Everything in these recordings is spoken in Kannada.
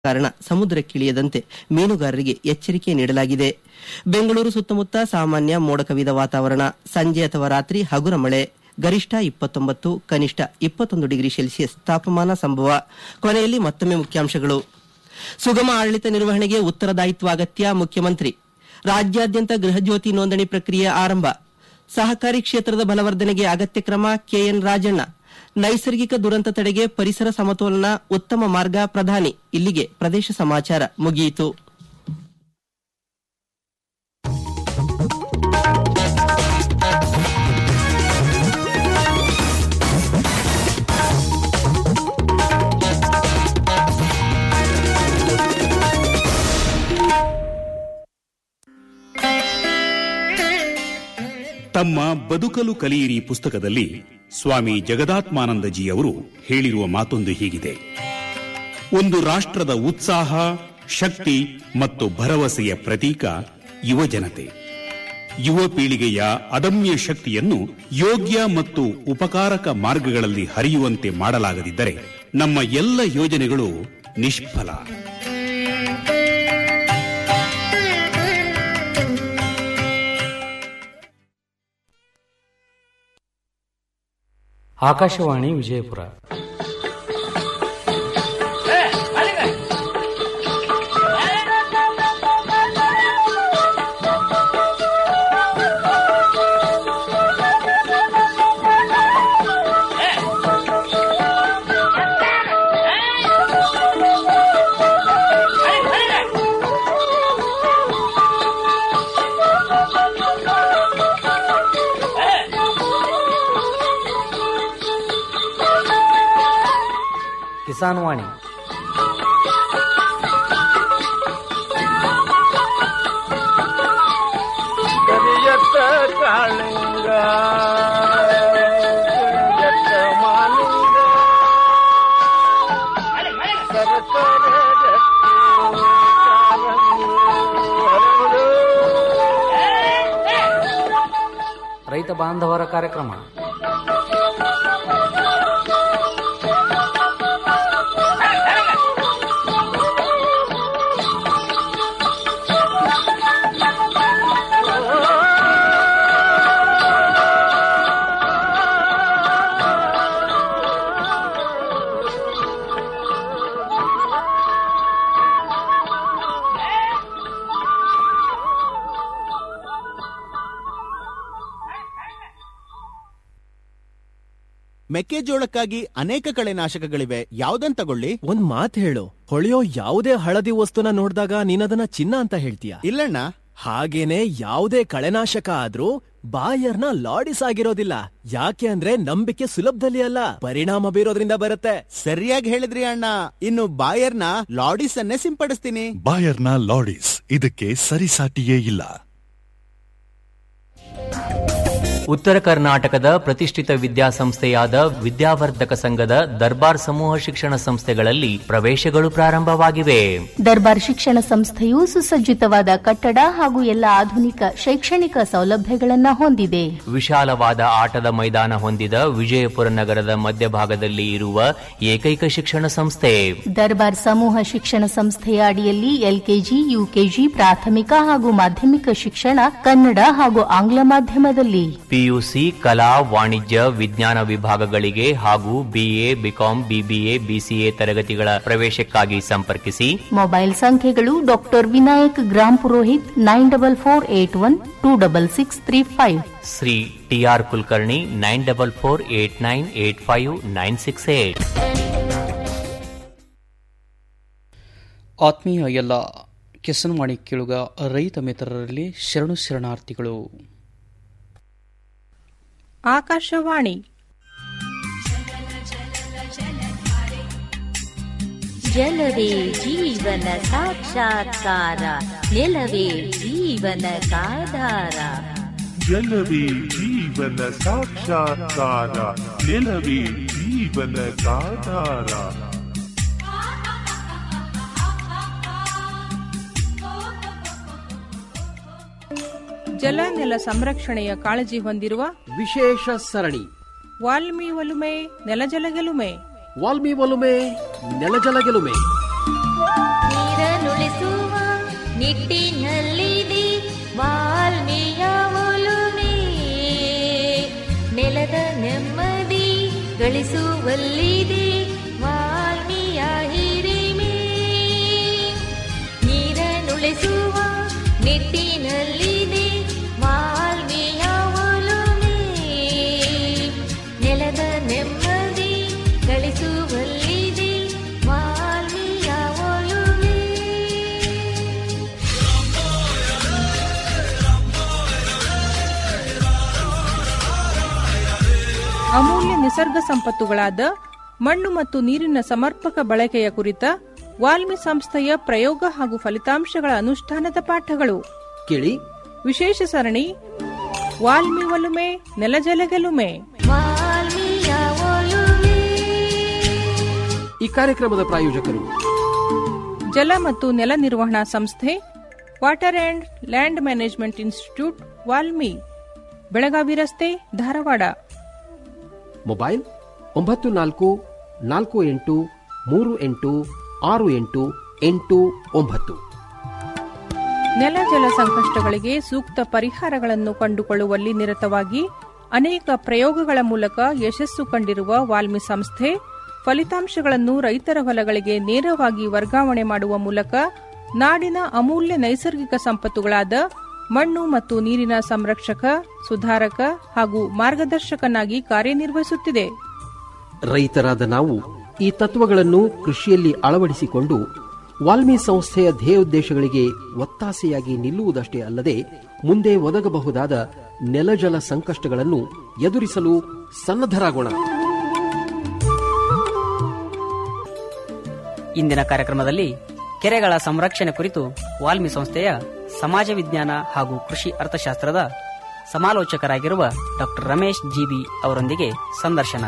ಕಾರಣ ಸಮುದ್ರಕ್ಕಿಳಿಯದಂತೆ ಮೀನುಗಾರರಿಗೆ ಎಚ್ಚರಿಕೆ ನೀಡಲಾಗಿದೆ ಬೆಂಗಳೂರು ಸುತ್ತಮುತ್ತ ಸಾಮಾನ್ಯ ಮೋಡ ಕವಿದ ವಾತಾವರಣ ಸಂಜೆ ಅಥವಾ ರಾತ್ರಿ ಹಗುರ ಮಳೆ ಗರಿಷ್ಠ ಇಪ್ಪತ್ತೊಂಬತ್ತು ಕನಿಷ್ಠ ಇಪ್ಪತ್ತೊಂದು ಡಿಗ್ರಿ ಸೆಲ್ಸಿಯಸ್ ತಾಪಮಾನ ಸಂಭವ ಕೊನೆಯಲ್ಲಿ ಮತ್ತೊಮ್ಮೆ ಮುಖ್ಯಾಂಶಗಳು ಸುಗಮ ಆಡಳಿತ ನಿರ್ವಹಣೆಗೆ ಉತ್ತರದಾಯಿತ್ವ ಅಗತ್ಯ ಮುಖ್ಯಮಂತ್ರಿ ರಾಜ್ಯಾದ್ಯಂತ ಗೃಹಜ್ಯೋತಿ ನೋಂದಣಿ ಪ್ರಕ್ರಿಯೆ ಆರಂಭ ಸಹಕಾರಿ ಕ್ಷೇತ್ರದ ಬಲವರ್ಧನೆಗೆ ಅಗತ್ಯ ಕ್ರಮ ಕೆಎನ್ ರಾಜಣ್ಣ ನೈಸರ್ಗಿಕ ದುರಂತ ತಡೆಗೆ ಪರಿಸರ ಸಮತೋಲನ ಉತ್ತಮ ಮಾರ್ಗ ಪ್ರಧಾನಿ ಇಲ್ಲಿಗೆ ಪ್ರದೇಶ ಸಮಾಚಾರ ಮುಗಿಯಿತು ತಮ್ಮ ಬದುಕಲು ಕಲಿಯಿರಿ ಪುಸ್ತಕದಲ್ಲಿ ಸ್ವಾಮಿ ಜಗದಾತ್ಮಾನಂದಜಿ ಅವರು ಹೇಳಿರುವ ಮಾತೊಂದು ಹೀಗಿದೆ ಒಂದು ರಾಷ್ಟ್ರದ ಉತ್ಸಾಹ ಶಕ್ತಿ ಮತ್ತು ಭರವಸೆಯ ಪ್ರತೀಕ ಯುವಜನತೆ ಯುವ ಪೀಳಿಗೆಯ ಅದಮ್ಯ ಶಕ್ತಿಯನ್ನು ಯೋಗ್ಯ ಮತ್ತು ಉಪಕಾರಕ ಮಾರ್ಗಗಳಲ್ಲಿ ಹರಿಯುವಂತೆ ಮಾಡಲಾಗದಿದ್ದರೆ ನಮ್ಮ ಎಲ್ಲ ಯೋಜನೆಗಳು ನಿಷ್ಫಲ ಆಕಾಶವಾಣಿ ವಿಜಯಪುರ ಕಿಸಾನ್ ವಾಣಿ ಕರಿಯತ್ತ ಕಾಳಿಂಗ ಕರಿಯತ್ತ ಮಾಲಿಂಗ ಸರಸರ ಗಟ್ಟಿ ಕಾಲಂಗು ಹರಳು. ರೈತ ಬಾಂಧವರ ಕಾರ್ಯಕ್ರಮ ಮೆಕ್ಕೆಜೋಳಕ್ಕಾಗಿ ಅನೇಕ ಕಳೆನಾಶಕಗಳಿವೆ ಯಾವ್ದನ್ ತಗೊಳ್ಳಿ ಒಂದ್ ಮಾತ್ ಹೇಳು ಹೊಳೆಯೋ ಯಾವುದೇ ಹಳದಿ ವಸ್ತುನ ನೋಡಿದಾಗ ನೀನದನ್ನ ಚಿನ್ನ ಅಂತ ಹೇಳ್ತೀಯ ಇಲ್ಲಣ್ಣ ಹಾಗೇನೆ ಯಾವುದೇ ಕಳೆನಾಶಕ ಆದ್ರೂ ಬಾಯರ್ನ ಲಾಡಿಸ್ ಆಗಿರೋದಿಲ್ಲ ಯಾಕೆ ಅಂದ್ರೆ ನಂಬಿಕೆ ಸುಲಭದಲ್ಲಿ ಅಲ್ಲ ಪರಿಣಾಮ ಬೀರೋದ್ರಿಂದ ಬರುತ್ತೆ ಸರಿಯಾಗಿ ಹೇಳಿದ್ರಿ ಅಣ್ಣ ಇನ್ನು ಬಾಯರ್ನ ಲಾಡಿಸ್ ಅನ್ನೇ ಸಿಂಪಡಿಸ್ತೀನಿ ಬಾಯರ್ನ ಲಾಡಿಸ್ ಇದಕ್ಕೆ ಸರಿಸಾಟಿಯೇ ಇಲ್ಲ ಉತ್ತರ ಕರ್ನಾಟಕದ ಪ್ರತಿಷ್ಠಿತ ವಿದ್ಯಾಸಂಸ್ಥೆಯಾದ ವಿದ್ಯಾವರ್ಧಕ ಸಂಘದ ದರ್ಬಾರ್ ಸಮೂಹ ಶಿಕ್ಷಣ ಸಂಸ್ಥೆಗಳಲ್ಲಿ ಪ್ರವೇಶಗಳು ಪ್ರಾರಂಭವಾಗಿವೆ ದರ್ಬಾರ್ ಶಿಕ್ಷಣ ಸಂಸ್ಥೆಯು ಸುಸಜ್ಜಿತವಾದ ಕಟ್ಟಡ ಹಾಗೂ ಎಲ್ಲ ಆಧುನಿಕ ಶೈಕ್ಷಣಿಕ ಸೌಲಭ್ಯಗಳನ್ನ ಹೊಂದಿದೆ ವಿಶಾಲವಾದ ಆಟದ ಮೈದಾನ ಹೊಂದಿದ ವಿಜಯಪುರ ನಗರದ ಮಧ್ಯಭಾಗದಲ್ಲಿ ಇರುವ ಏಕೈಕ ಶಿಕ್ಷಣ ಸಂಸ್ಥೆ ದರ್ಬಾರ್ ಸಮೂಹ ಶಿಕ್ಷಣ ಸಂಸ್ಥೆಯ ಅಡಿಯಲ್ಲಿ ಎಲ್ಕೆಜಿ ಯುಕೆಜಿ ಪ್ರಾಥಮಿಕ ಹಾಗೂ ಮಾಧ್ಯಮಿಕ ಶಿಕ್ಷಣ ಕನ್ನಡ ಹಾಗೂ ಆಂಗ್ಲ ಮಾಧ್ಯಮದಲ್ಲಿ ಪಿಯುಸಿ ಕಲಾ ವಾಣಿಜ್ಯ ವಿಜ್ಞಾನ ವಿಭಾಗಗಳಿಗೆ ಹಾಗೂ ಬಿಎ ಬಿಕಾಂ ಬಿಬಿಎ ಬಿಸಿಎ ತರಗತಿಗಳ ಪ್ರವೇಶಕ್ಕಾಗಿ ಸಂಪರ್ಕಿಸಿ ಮೊಬೈಲ್ ಸಂಖ್ಯೆಗಳು doctor Vinayak Grampurohit nine double four eight one two double six three five Shri TR Kulkarni nine double four eight nine eight five nine six eight ಆತ್ಮೀಯ ಎಲ್ಲ ಕೆಸನ್ವಾಣಿ ಕೇಳುಗ ರೈತ ಮಿತ್ರರಲ್ಲಿ ಶರಣು ಶರಣಾರ್ಥಿಗಳು ಆಕಾಶವಾಣಿ ಜಲವೇ ಜೀವನ ಸಾಕ್ಷಾತ್ಕಾರ ನೆಲವೇ ಜೀವನದಾಧಾರ ಜಲವೇ ಜೀವನ ಸಾಕ್ಷಾತ್ಕಾರ ನೆಲವೇ ಜೀವನದಾಧಾರ ಜಲ ನೆಲ ಸಂರಕ್ಷಣೆಯ ಕಾಳಜಿ ಹೊಂದಿರುವ ವಿಶೇಷ ಸರಣಿ ವಾಲ್ಮಿ ಒಲುಮೆ ನೆಲಜಲ ಗೆಲುಮೆ ವಾಲ್ಮಿ ಒಲುಮೆ ನೆಲಜಲ ಗೆಲುಮೆ ನಿಟ್ಟಿನಲ್ಲಿದೆ ವಾಲ್ಮೀಯ ಒಲುಮೆ ನೆಲದ ನೆಮ್ಮದಿ ಗಳಿಸುವಲ್ಲಿದೆ ವಾಲ್ಮೀಯ ಹಿರಿಮೆ ನೀರನ್ನುಳಿಸುವ ನಿಟ್ಟಿನಲ್ಲಿದೆ ವಾಲ್ಮೀಯ ಒಲುಮೆ ನೆಲದ ನೆಮ್ಮದಿ ಗಳಿಸುವಲ್ಲಿದೆ ವಾಲ್ಮೀಯ ಒಲುಮೆ ಅಮೂಲ್ಯ ನಿಸರ್ಗ ಸಂಪತ್ತುಗಳಾದ ಮಣ್ಣು ಮತ್ತು ನೀರಿನ ಸಮರ್ಪಕ ಬಳಕೆಯ ಕುರಿತ ವಾಲ್ಮಿ ಸಂಸ್ಥೆಯ ಪ್ರಯೋಗ ಹಾಗೂ ಫಲಿತಾಂಶಗಳ ಅನುಷ್ಠಾನದ ಪಾಠಗಳು ಕೇಳಿ ವಿಶೇಷ ಸರಣಿ ವಾಲ್ಮಿ ಒಲುಮೆ ನೆಲಜಲ ಗೆಲುಮೆ ವಾಲ್ಮೀಯ ಒಲುಮೆ ಈ ಕಾರ್ಯಕ್ರಮದ ಪ್ರಾಯೋಜಕರು ಜಲ ಮತ್ತು ನೆಲ ನಿರ್ವಹಣಾ ಸಂಸ್ಥೆ water and land management institute WALMI Belagavi ರಸ್ತೆ ಧಾರವಾಡ ಮೊಬೈಲ್ ಒಂಬತ್ತು ನಾಲ್ಕು ನಾಲ್ಕು ಎಂಟು ಮೂರು ಎಂಟು ಆರು ಎಂಟು ಎಂಟು ಒಂಬತ್ತು ನೆಲ ಜಲ ಸಂಕಷ್ಟಗಳಿಗೆ ಸೂಕ್ತ ಪರಿಹಾರಗಳನ್ನು ಕಂಡುಕೊಳ್ಳುವಲ್ಲಿ ನಿರತವಾಗಿ ಅನೇಕ ಪ್ರಯೋಗಗಳ ಮೂಲಕ ಯಶಸ್ಸು ಕಂಡಿರುವ ವಾಲ್ಮಿ ಸಂಸ್ಥೆ ಫಲಿತಾಂಶಗಳನ್ನು ರೈತರ ಹೊಲಗಳಿಗೆ ನೇರವಾಗಿ ವರ್ಗಾವಣೆ ಮಾಡುವ ಮೂಲಕ ನಾಡಿನ ಅಮೂಲ್ಯ ನೈಸರ್ಗಿಕ ಸಂಪತ್ತುಗಳಾದ ಮಣ್ಣು ಮತ್ತು ನೀರಿನ ಸಂರಕ್ಷಕ ಸುಧಾರಕ ಹಾಗೂ ಮಾರ್ಗದರ್ಶಕನಾಗಿ ಕಾರ್ಯನಿರ್ವಹಿಸುತ್ತಿದೆ ರೈತರಾದ ನಾವು ಈ ತತ್ವಗಳನ್ನು ಕೃಷಿಯಲ್ಲಿ ಅಳವಡಿಸಿಕೊಂಡು ವಾಲ್ಮಿ ಸಂಸ್ಥೆಯ ಧ್ಯೇಯೋದ್ದೇಶಗಳಿಗೆ ಒತ್ತಾಸೆಯಾಗಿ ನಿಲ್ಲುವುದಷ್ಟೇ ಅಲ್ಲದೆ ಮುಂದೆ ಒದಗಬಹುದಾದ ನೆಲಜಲ ಸಂಕಷ್ಟಗಳನ್ನು ಎದುರಿಸಲು ಸನ್ನದ್ಧರಾಗೋಣ ಇಂದಿನ ಕಾರ್ಯಕ್ರಮದಲ್ಲಿ ಕೆರೆಗಳ ಸಂರಕ್ಷಣೆ ಕುರಿತು ವಾಲ್ಮಿ ಸಂಸ್ಥೆಯ ಸಮಾಜ ವಿಜ್ಞಾನ ಹಾಗೂ ಕೃಷಿ ಅರ್ಥಶಾಸ್ತ್ರದ ಸಮಾಲೋಚಕರಾಗಿರುವ ಡಾಕ್ಟರ್ ರಮೇಶ್ ಜಿಬಿ ಅವರೊಂದಿಗೆ ಸಂದರ್ಶನ